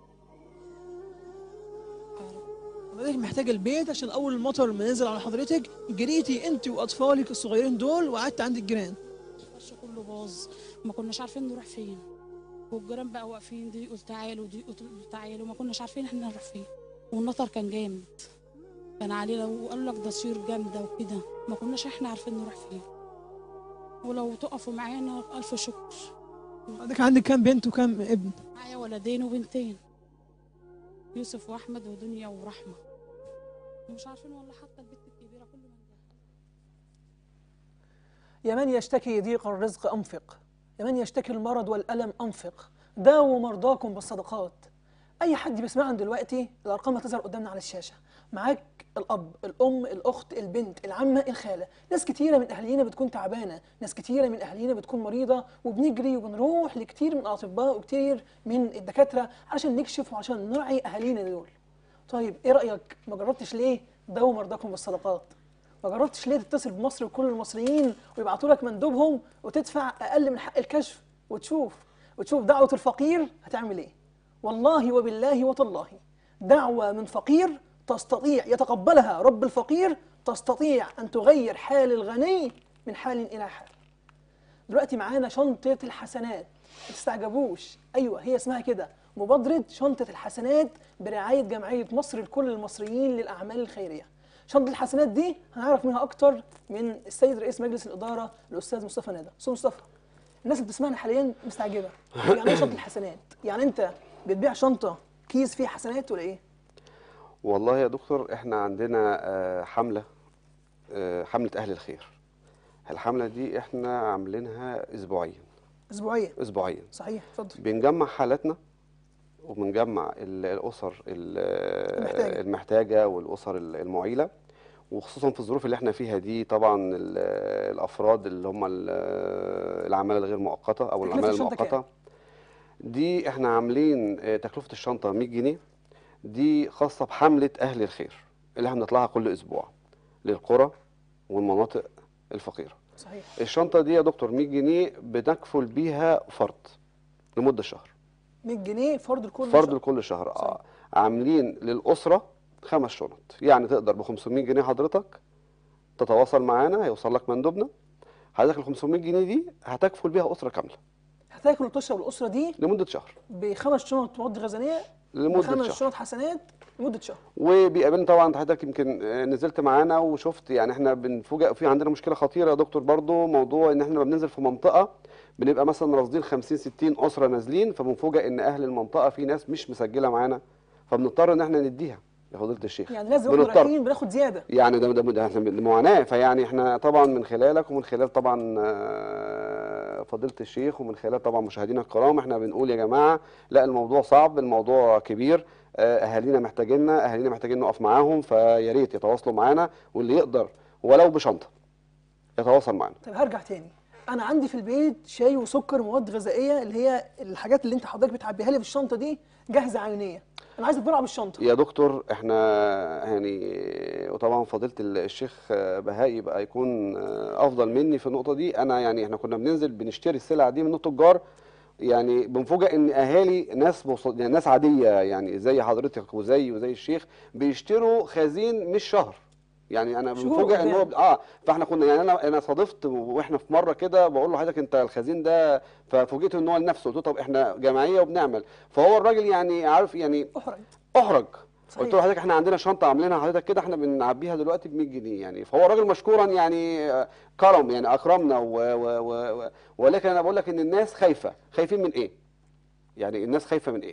حضرتك محتاجه البيت عشان اول المطر ما ينزل على حضرتك جريتي انت واطفالك الصغيرين دول وقعدت عند الجيران الفرش كله باظ ما كناش عارفين نروح فين والجيران بقى واقفين دي يقول تعالوا دي يقول تعالوا ما كناش عارفين احنا نروح فين والنطر كان جامد كان علينا وقالوا لك ده سير جامده وكده ما كناش احنا عارفين نروح فين ولو تقفوا معانا الف شكر حضرتك عندك كام بنت وكام ابن معايا ولدين وبنتين يوسف واحمد ودنيا ورحمه ومش عارفين والله حتى البنت الكبيره كل ما يا من يشتكي ضيق الرزق انفق يا من يشتكي المرض والالم انفق داووا مرضاكم بالصدقات اي حد بيسمعنا دلوقتي الارقام هتظهر قدامنا على الشاشه معاك الاب الام الاخت البنت العمه الخاله ناس كتيره من اهالينا بتكون تعبانه ناس كتيره من اهالينا بتكون مريضه وبنجري وبنروح لكتير من الاطباء وكتير من الدكاتره عشان نكشف وعشان نرعي اهالينا دول طيب ايه رايك ما جربتش ليه داووا مرضاكم بالصدقات ما جربتش ليه تتصل بمصر وكل المصريين ويبعتوا لك مندوبهم وتدفع اقل من حق الكشف وتشوف وتشوف دعوه الفقير هتعمل ايه والله وبالله وتالله دعوه من فقير تستطيع يتقبلها رب الفقير تستطيع ان تغير حال الغني من حال الى حال دلوقتي معانا شنطه الحسنات ما تستعجبوش ايوه هي اسمها كده مبادره شنطه الحسنات برعايه جمعيه مصر لكل المصريين للاعمال الخيريه شنطه الحسنات دي هنعرف منها اكتر من السيد رئيس مجلس الاداره الاستاذ مصطفى ندى استاذ مصطفى الناس اللي بتسمعنا حاليا مستعجبه يعني ايه شنطه الحسنات يعني انت بتبيع شنطه كيس فيه حسنات ولا ايه والله يا دكتور احنا عندنا آه، حملة آه، حملة أهل الخير الحملة دي احنا عاملينها أسبوعيا اسبوعيا أسبوعيا صحيح اتفضل بنجمع حالاتنا وبنجمع ال- الأسر ال- المحتاجة. المحتاجة والأسر ال- المعيلة وخصوصا في الظروف اللي احنا فيها دي طبعا ال- الأفراد اللي هم ال- العمالة الغير مؤقتة أو تكلفة العمالة الشنطة كام؟ المؤقتة دي احنا عاملين آه، تكلفة الشنطة 100 جنيه دي خاصة بحملة أهل الخير اللي احنا بنطلعها كل أسبوع للقرى والمناطق الفقيرة صحيح الشنطة دي يا دكتور 100 جنيه بنكفل بيها فرد لمدة شهر 100 جنيه فرد لكل فرد شهر. لكل شهر اه عاملين للأسرة خمس شنط يعني تقدر ب 500 جنيه حضرتك تتواصل معانا هيوصل لك مندوبنا حضرتك ال 500 جنيه دي هتكفل بيها أسرة كاملة هتاكل وتشرب الاسره دي لمدة شهر بخمس شنط مواد غذائيه لمدة بخمس شهر شنط حسنات لمده شهر وبيقابلني طبعا حضرتك يمكن آه، نزلت معانا وشفت يعني احنا بنفوجئ في عندنا مشكله خطيره يا دكتور برضو موضوع ان احنا لما بننزل في منطقه بنبقى مثلا راصدين 50 60 اسره نازلين فبنفوجئ ان اهل المنطقه في ناس مش مسجله معانا فبنضطر ان احنا نديها يا فضيله الشيخ يعني لازم واحنا بنضطر. رايحين بناخد زياده يعني ده ده, ده احنا بن- معاناه فيعني احنا طبعا من خلالك ومن خلال طبعا آه، فضيله الشيخ ومن خلال طبعا مشاهدينا الكرام احنا بنقول يا جماعه لا الموضوع صعب الموضوع كبير آه، اهالينا محتاجيننا اهالينا محتاجين نقف معاهم فيا ريت يتواصلوا معانا واللي يقدر ولو بشنطه يتواصل معانا طيب هرجع تاني انا عندي في البيت شاي وسكر ومواد غذائيه اللي هي الحاجات اللي انت حضرتك بتعبيها لي في الشنطه دي جاهزه عينيه انا عايز اتبرع بالشنطه يا دكتور احنا يعني وطبعا فضيله الشيخ بهاء يبقى يكون افضل مني في النقطه دي انا يعني احنا كنا بننزل بنشتري السلع دي من التجار يعني بنفوجئ ان اهالي ناس بوص- يعني ناس عاديه يعني زي حضرتك وزي وزي الشيخ بيشتروا خزين مش شهر يعني انا شهور بنفوجئ ان هو قدام. اه فاحنا كنا يعني انا انا صادفت واحنا في مره كده بقول له حضرتك انت الخزين ده ففوجئت ان هو لنفسه قلت له طب احنا جمعيه وبنعمل فهو الراجل يعني عارف يعني احرج احرج صحيح. قلت له حضرتك احنا عندنا شنطه عاملينها حضرتك كده احنا بنعبيها دلوقتي ب 100 جنيه يعني فهو راجل مشكورا يعني آه، كرم يعني اكرمنا و و و و ولكن انا بقول لك ان الناس خايفه خايفين من ايه؟ يعني الناس خايفه من ايه؟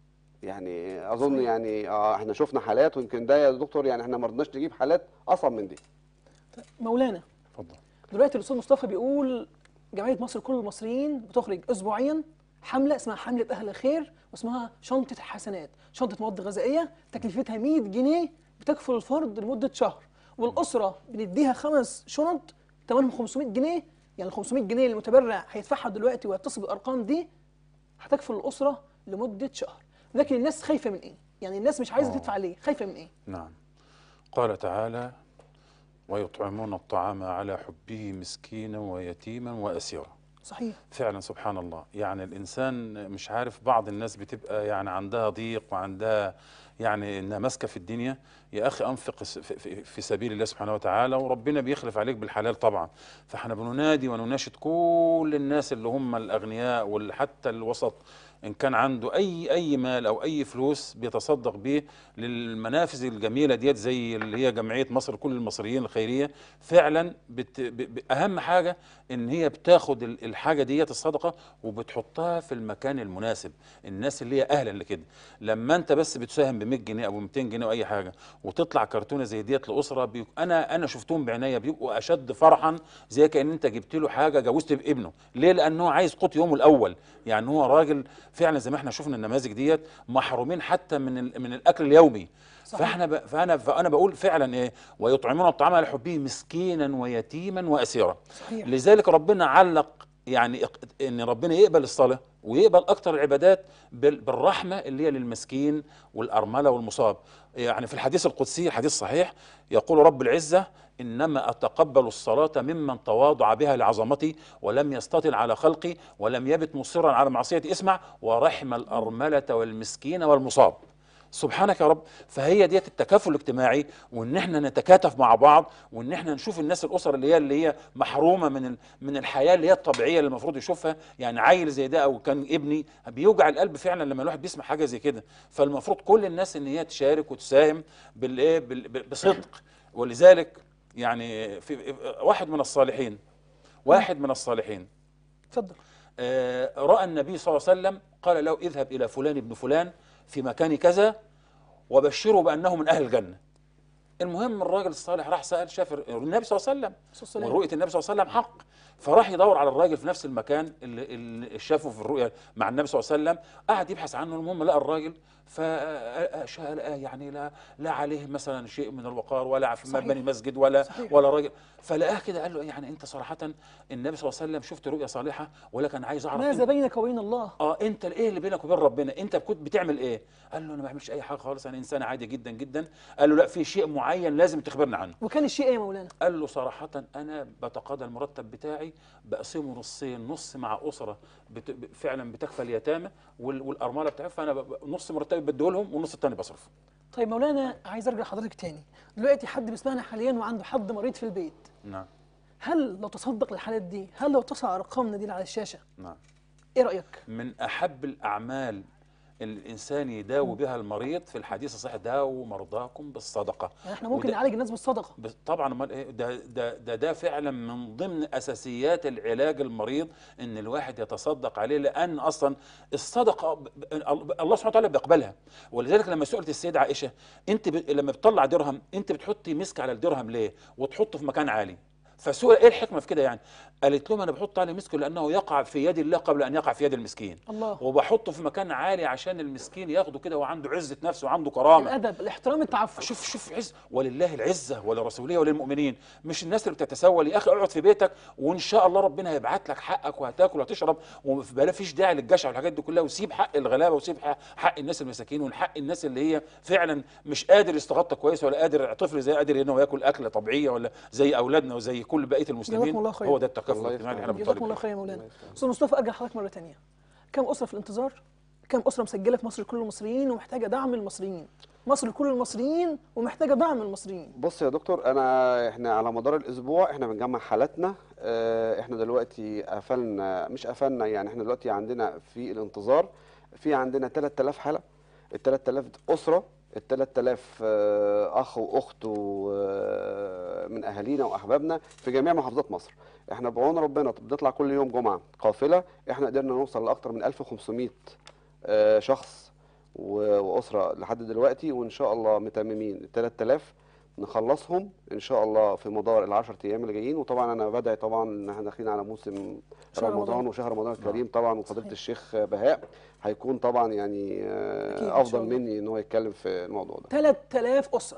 يعني اظن صحيح. يعني اه احنا شفنا حالات ويمكن ده يا دكتور يعني احنا ما رضناش نجيب حالات اصعب من دي مولانا اتفضل دلوقتي الاستاذ مصطفى بيقول جمعيه مصر كل المصريين بتخرج اسبوعيا حمله اسمها حمله اهل الخير واسمها شنطه حسنات شنطه مواد غذائيه تكلفتها 100 جنيه بتكفل الفرد لمده شهر والاسره بنديها خمس شنط ثمنهم 500 جنيه يعني ال 500 جنيه اللي المتبرع هيدفعها دلوقتي ويتصل بالارقام دي هتكفل الاسره لمده شهر لكن الناس خايفه من ايه يعني الناس مش عايزه آه. تدفع ليه خايفه من ايه نعم قال تعالى ويطعمون الطعام على حبه مسكينا ويتيما واسيرا صحيح فعلا سبحان الله يعني الانسان مش عارف بعض الناس بتبقى يعني عندها ضيق وعندها يعني انها ماسكه في الدنيا يا اخي انفق س- في- في في سبيل الله سبحانه وتعالى وربنا بيخلف عليك بالحلال طبعا فاحنا بننادي ونناشد كل الناس اللي هم الاغنياء وحتى الوسط ان كان عنده اي اي مال او اي فلوس بيتصدق به للمنافذ الجميله ديت زي اللي هي جمعيه مصر كل المصريين الخيريه فعلا بت ب ب اهم حاجه ان هي بتاخد ال- الحاجه ديت الصدقه وبتحطها في المكان المناسب الناس اللي هي اهلا لكده لما انت بس بتساهم ب 100 جنيه او 200 جنيه او اي حاجه وتطلع كرتونه زي ديت لاسره بيك انا انا شفتهم بعينيا بيبقوا اشد فرحا زي كان انت جبت له حاجه جوزت بابنه ليه لانه عايز قوت يومه الاول يعني هو راجل فعلا زي ما احنا شفنا النماذج ديت محرومين حتى من ال- من الاكل اليومي صحيح. فاحنا ب... فانا فانا بقول فعلا ايه ويطعمون الطعام على حبه مسكينا ويتيما واسيرا صحيح لذلك ربنا علق يعني اق- ان ربنا يقبل الصلاه ويقبل اكتر العبادات بال- بالرحمه اللي هي للمسكين والارمله والمصاب يعني في الحديث القدسي حديث صحيح يقول رب العزه انما اتقبل الصلاه ممن تواضع بها لعظمتي ولم يستطل على خلقي ولم يبت مصرا على معصيتي اسمع ورحم الارمله والمسكين والمصاب سبحانك يا رب فهي ديت التكافل الاجتماعي وان احنا نتكاتف مع بعض وان احنا نشوف الناس الاسر اللي هي اللي هي محرومه من ال- من الحياه اللي هي الطبيعيه اللي المفروض يشوفها يعني عيل زي ده او كان ابني بيوجع القلب فعلا لما الواحد بيسمع حاجه زي كده فالمفروض كل الناس ان هي تشارك وتساهم بالايه بال- ب- بصدق ولذلك يعني في واحد من الصالحين واحد من الصالحين اتفضل آه، راى النبي صلى الله عليه وسلم قال له اذهب الى فلان ابن فلان في مكان كذا وبشره بانه من اهل الجنه المهم الراجل الصالح راح سال شاف النبي صلى الله عليه وسلم السلام. ورؤيه النبي صلى الله عليه وسلم حق فراح يدور على الراجل في نفس المكان اللي, اللي شافه في الرؤيا مع النبي صلى الله عليه وسلم قعد يبحث عنه المهم لقى الراجل فشاء يعني لا لا عليه مثلا شيء من الوقار ولا في صحيح. مبني مسجد ولا صحيح. ولا راجل فلقاه كده قال له يعني انت صراحه النبي صلى الله عليه وسلم شفت رؤيا صالحه ولكن عايز اعرف ماذا انت- بينك وبين الله اه انت ايه اللي بينك وبين ربنا انت كنت بتعمل ايه قال له انا ما بعملش اي حاجه خالص انا انسان عادي جدا جدا قال له لا في شيء معين لازم تخبرنا عنه وكان الشيء ايه يا مولانا قال له صراحة أنا بتقاضى المرتب بتاعي بقسمه نصين نص مع أسرة بت... ب- فعلا بتكفى اليتامى وال... والأرملة بتاعي فأنا ب... ب- نص مرتبي بديه لهم والنص التاني بصرفه طيب مولانا عايز ارجع لحضرتك تاني دلوقتي حد بيسمعنا حاليا وعنده حد مريض في البيت نعم هل لو تصدق للحالات دي هل لو اتصل على ارقامنا دي اللي على الشاشه نعم ايه رايك من أحب الأعمال اللي الإنسان يداوي بها المريض في الحديث الصحيح داووا مرضاكم بالصدقة يعني احنا ممكن وده- نعالج الناس بالصدقه بس طبعا امال ايه ده ده ده ده فعلا من ضمن اساسيات العلاج المريض ان الواحد يتصدق عليه لان اصلا الصدقه ب- ب- الله سبحانه وتعالى بيقبلها ولذلك لما سئلت السيده عائشه انت ب... لما بتطلع درهم انت بتحطي مسك على الدرهم ليه وتحطه في مكان عالي فسئل ايه الحكمه في كده يعني قالت لهم انا بحط عليه مسك لانه يقع في يد الله قبل ان يقع في يد المسكين الله وبحطه في مكان عالي عشان المسكين ياخده كده وعنده عزه نفس وعنده كرامه الادب الاحترام التعفف شوف شوف عز ولله العزه ولرسوله وللمؤمنين مش الناس اللي بتتسول يا اخي اقعد في بيتك وان شاء الله ربنا هيبعت لك حقك وهتاكل وهتشرب وما فيش داعي للجشع والحاجات دي كلها وسيب حق الغلابه وسيب حق- حق الناس المساكين وحق الناس اللي هي فعلا مش قادر يستغطى كويس ولا قادر طفل زي قادر انه ياكل اكله طبيعيه ولا زي اولادنا وزي كل بقيه المسلمين جزاكم الله خير. هو ده التكافل الله الاجتماعي اللي احنا جزاكم بنطالب الله بيه. خير يا مولانا استاذ مصطفى ارجع لحضرتك مره ثانيه كم اسره في الانتظار كم اسره مسجله في مصر لكل المصريين ومحتاجه دعم المصريين مصر لكل المصريين ومحتاجه دعم المصريين بص يا دكتور انا احنا على مدار الاسبوع احنا بنجمع حالاتنا اه، احنا دلوقتي قفلنا مش قفلنا يعني احنا دلوقتي عندنا في الانتظار في عندنا 3000 حاله ال 3000 اسره ال 3000 اه، اخ واخت و- اه، من اهالينا واحبابنا في جميع محافظات مصر احنا بعون ربنا بنطلع كل يوم جمعه قافله احنا قدرنا نوصل لاكثر من 1500 اه، شخص و- واسره لحد دلوقتي وان شاء الله متممين ال 3000 نخلصهم ان شاء الله في مدار ال 10 ايام اللي جايين وطبعا انا بدعي طبعا ان احنا داخلين على موسم شهر رمضان رمضان. وشهر رمضان الكريم طبعا وفضيله صحيح. الشيخ بهاء هيكون طبعا يعني آه، أكيد إن شاء افضل الله. مني ان هو يتكلم في الموضوع ده 3000 اسره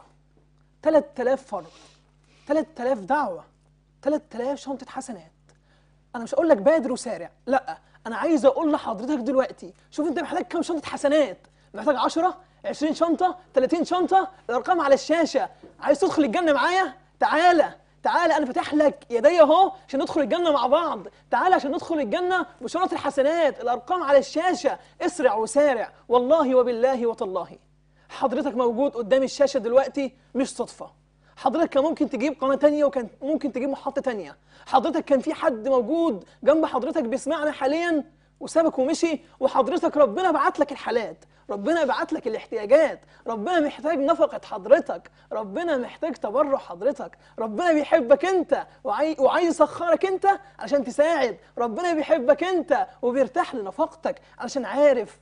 3000 فرد 3000 دعوه 3000 شنطه حسنات انا مش هقول لك بادر وسارع لا انا عايز اقول لحضرتك دلوقتي شوف انت محتاج كام شنطه حسنات محتاج 10 20 شنطه 30 شنطه الارقام على الشاشه عايز تدخل الجنه معايا تعالى تعالى انا فاتح لك يدي اهو عشان ندخل الجنه مع بعض تعالى عشان ندخل الجنه بشنط الحسنات الارقام على الشاشه اسرع وسارع والله وبالله وتالله حضرتك موجود قدام الشاشه دلوقتي مش صدفه حضرتك كان ممكن تجيب قناة تانية وكان ممكن تجيب محطة تانية حضرتك كان في حد موجود جنب حضرتك بيسمعنا حاليا وسابك ومشي وحضرتك ربنا بعت لك الحالات ربنا بعت لك الاحتياجات ربنا محتاج نفقة حضرتك ربنا محتاج تبرع حضرتك ربنا بيحبك انت وعاي... وعايز يسخرك انت عشان تساعد ربنا بيحبك انت وبيرتاح لنفقتك علشان عارف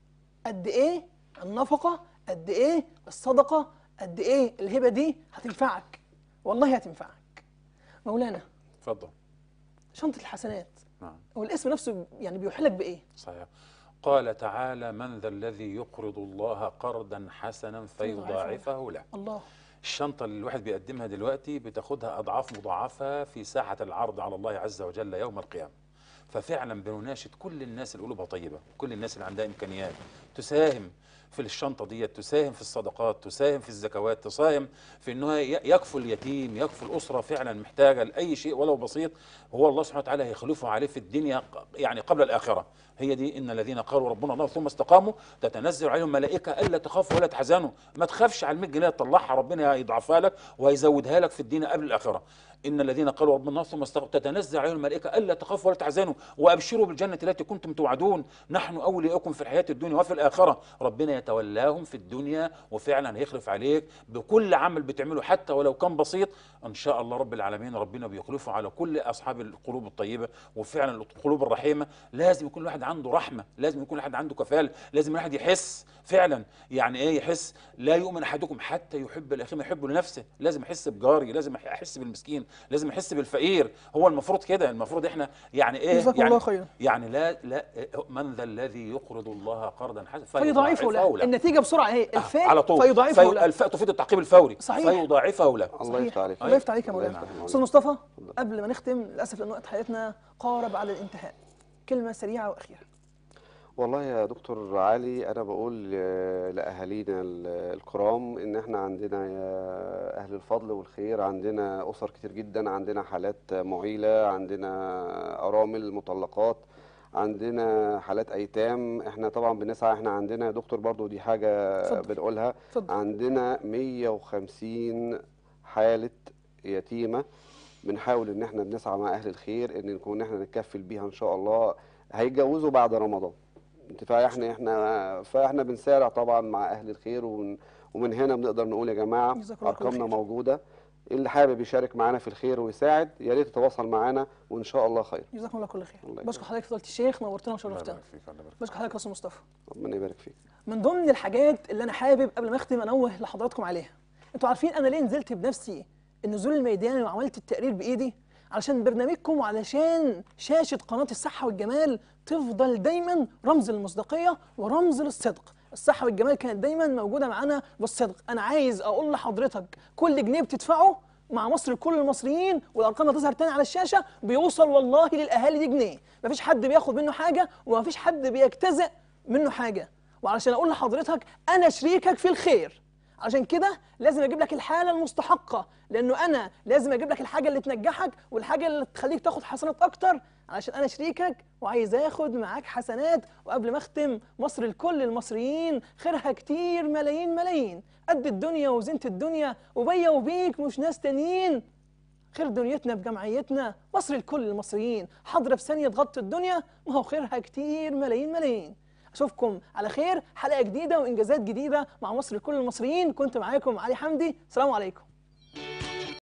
قد ايه النفقه قد ايه الصدقه قد ايه الهبه دي هتنفعك والله هتنفعك مولانا اتفضل شنطه الحسنات نعم هو الاسم نفسه يعني بيوحلك بايه صحيح قال تعالى من ذا الذي يقرض الله قرضا حسنا فيضاعفه له الله الشنطة اللي الواحد بيقدمها دلوقتي بتاخدها أضعاف مضاعفة في ساحة العرض على الله عز وجل يوم القيامة ففعلا بنناشد كل الناس اللي قلوبها طيبة كل الناس اللي عندها إمكانيات تساهم في الشنطة دي تساهم في الصدقات تساهم في الزكوات تساهم في أنه يكفل اليتيم يكفل الأسرة فعلا محتاجة لأي شيء ولو بسيط هو الله سبحانه وتعالى هيخلفه عليه في الدنيا يعني قبل الآخرة هي دي إن الذين قالوا ربنا الله ثم استقاموا تتنزل عليهم ملائكة ألا تخافوا ولا تحزنوا ما تخافش على ال 100 جنيه تطلعها ربنا يضعفها لك وهيزودها لك في الدنيا قبل الآخرة إن الذين قالوا ربنا الله ثم استقاموا تتنزل عليهم الملائكة ألا تخافوا ولا تحزنوا وأبشروا بالجنة التي كنتم توعدون نحن أولياؤكم في الحياة الدنيا وفي الآخرة ربنا يتولاهم في الدنيا وفعلا هيخلف عليك بكل عمل بتعمله حتى ولو كان بسيط إن شاء الله رب العالمين ربنا بيخلفه على كل أصحاب القلوب الطيبة وفعلا القلوب الرحيمة لازم يكون الواحد عنده رحمة لازم يكون الواحد عنده كفالة لازم الواحد يحس فعلا يعني ايه يحس لا يؤمن احدكم حتى يحب الاخي ما يحبه لنفسه لازم احس بجاري لازم احس بالمسكين لازم احس بالفقير هو المفروض كده المفروض احنا يعني ايه جزاكم يعني الله خيرا. يعني لا لا من ذا الذي يقرض الله قرضا حسنا فيضاعفه له النتيجه بسرعه اهي الفاء على طول فيضاعفه في له الفاء تفيد التعقيب الفوري صحيح. فيضاعفه له الله صحيح. يفتح عليك الله يفتح عليك يا الله مولانا يفتح عليك. استاذ مصطفى قبل ما نختم للاسف لان وقت حياتنا قارب على الانتهاء كلمه سريعه واخيره والله يا دكتور علي انا بقول ل- لاهالينا ال- الكرام ان احنا عندنا يا اهل الفضل والخير عندنا اسر كتير جدا عندنا حالات معيله عندنا ارامل مطلقات عندنا حالات ايتام احنا طبعا بنسعى احنا عندنا يا دكتور برضو دي حاجه اتفضل. بنقولها اتفضل. عندنا 150 حاله يتيمه بنحاول ان احنا بنسعى مع اهل الخير ان نكون احنا نتكفل بيها ان شاء الله هيتجوزوا بعد رمضان انت فاحنا احنا فاحنا بنسارع طبعا مع اهل الخير ومن, ومن هنا بنقدر نقول يا جماعه جزاكم الله كل ارقامنا خير. موجوده اللي حابب يشارك معانا في الخير ويساعد يا ريت يتواصل معانا وان شاء الله خير جزاكم الله كل خير الله بشكر حضرتك فضيله الشيخ نورتنا الله وشرفتنا يبارك فيك الله يبارك بشكر حضرتك يا استاذ مصطفى ربنا يبارك فيك من ضمن الحاجات اللي انا حابب قبل ما اختم انوه لحضراتكم عليها انتوا عارفين انا ليه نزلت بنفسي النزول الميداني وعملت التقرير بايدي علشان برنامجكم وعلشان شاشه قناه الصحه والجمال تفضل دايما رمز للمصداقيه ورمز للصدق الصحه والجمال كانت دايما موجوده معانا بالصدق انا عايز اقول لحضرتك كل جنيه بتدفعه مع مصر لكل المصريين والارقام هتظهر تاني على الشاشه بيوصل والله للاهالي دي جنيه مفيش حد بياخد منه حاجه ومفيش حد بيجتزئ منه حاجه وعلشان اقول لحضرتك انا شريكك في الخير عشان كده لازم اجيب لك الحاله المستحقه لانه انا لازم اجيب لك الحاجه اللي تنجحك والحاجه اللي تخليك تاخد حسنات اكتر علشان انا شريكك وعايز اخد معاك حسنات وقبل ما اختم مصر لكل المصريين خيرها كتير ملايين ملايين قد الدنيا وزينة الدنيا وبيا وبيك مش ناس تانيين خير دنيتنا بجمعيتنا مصر لكل المصريين حاضرة في ثانية تغطي الدنيا ما هو خيرها كتير ملايين ملايين أشوفكم على خير حلقة جديدة وإنجازات جديدة مع مصر لكل المصريين كنت معاكم علي حمدي السلام عليكم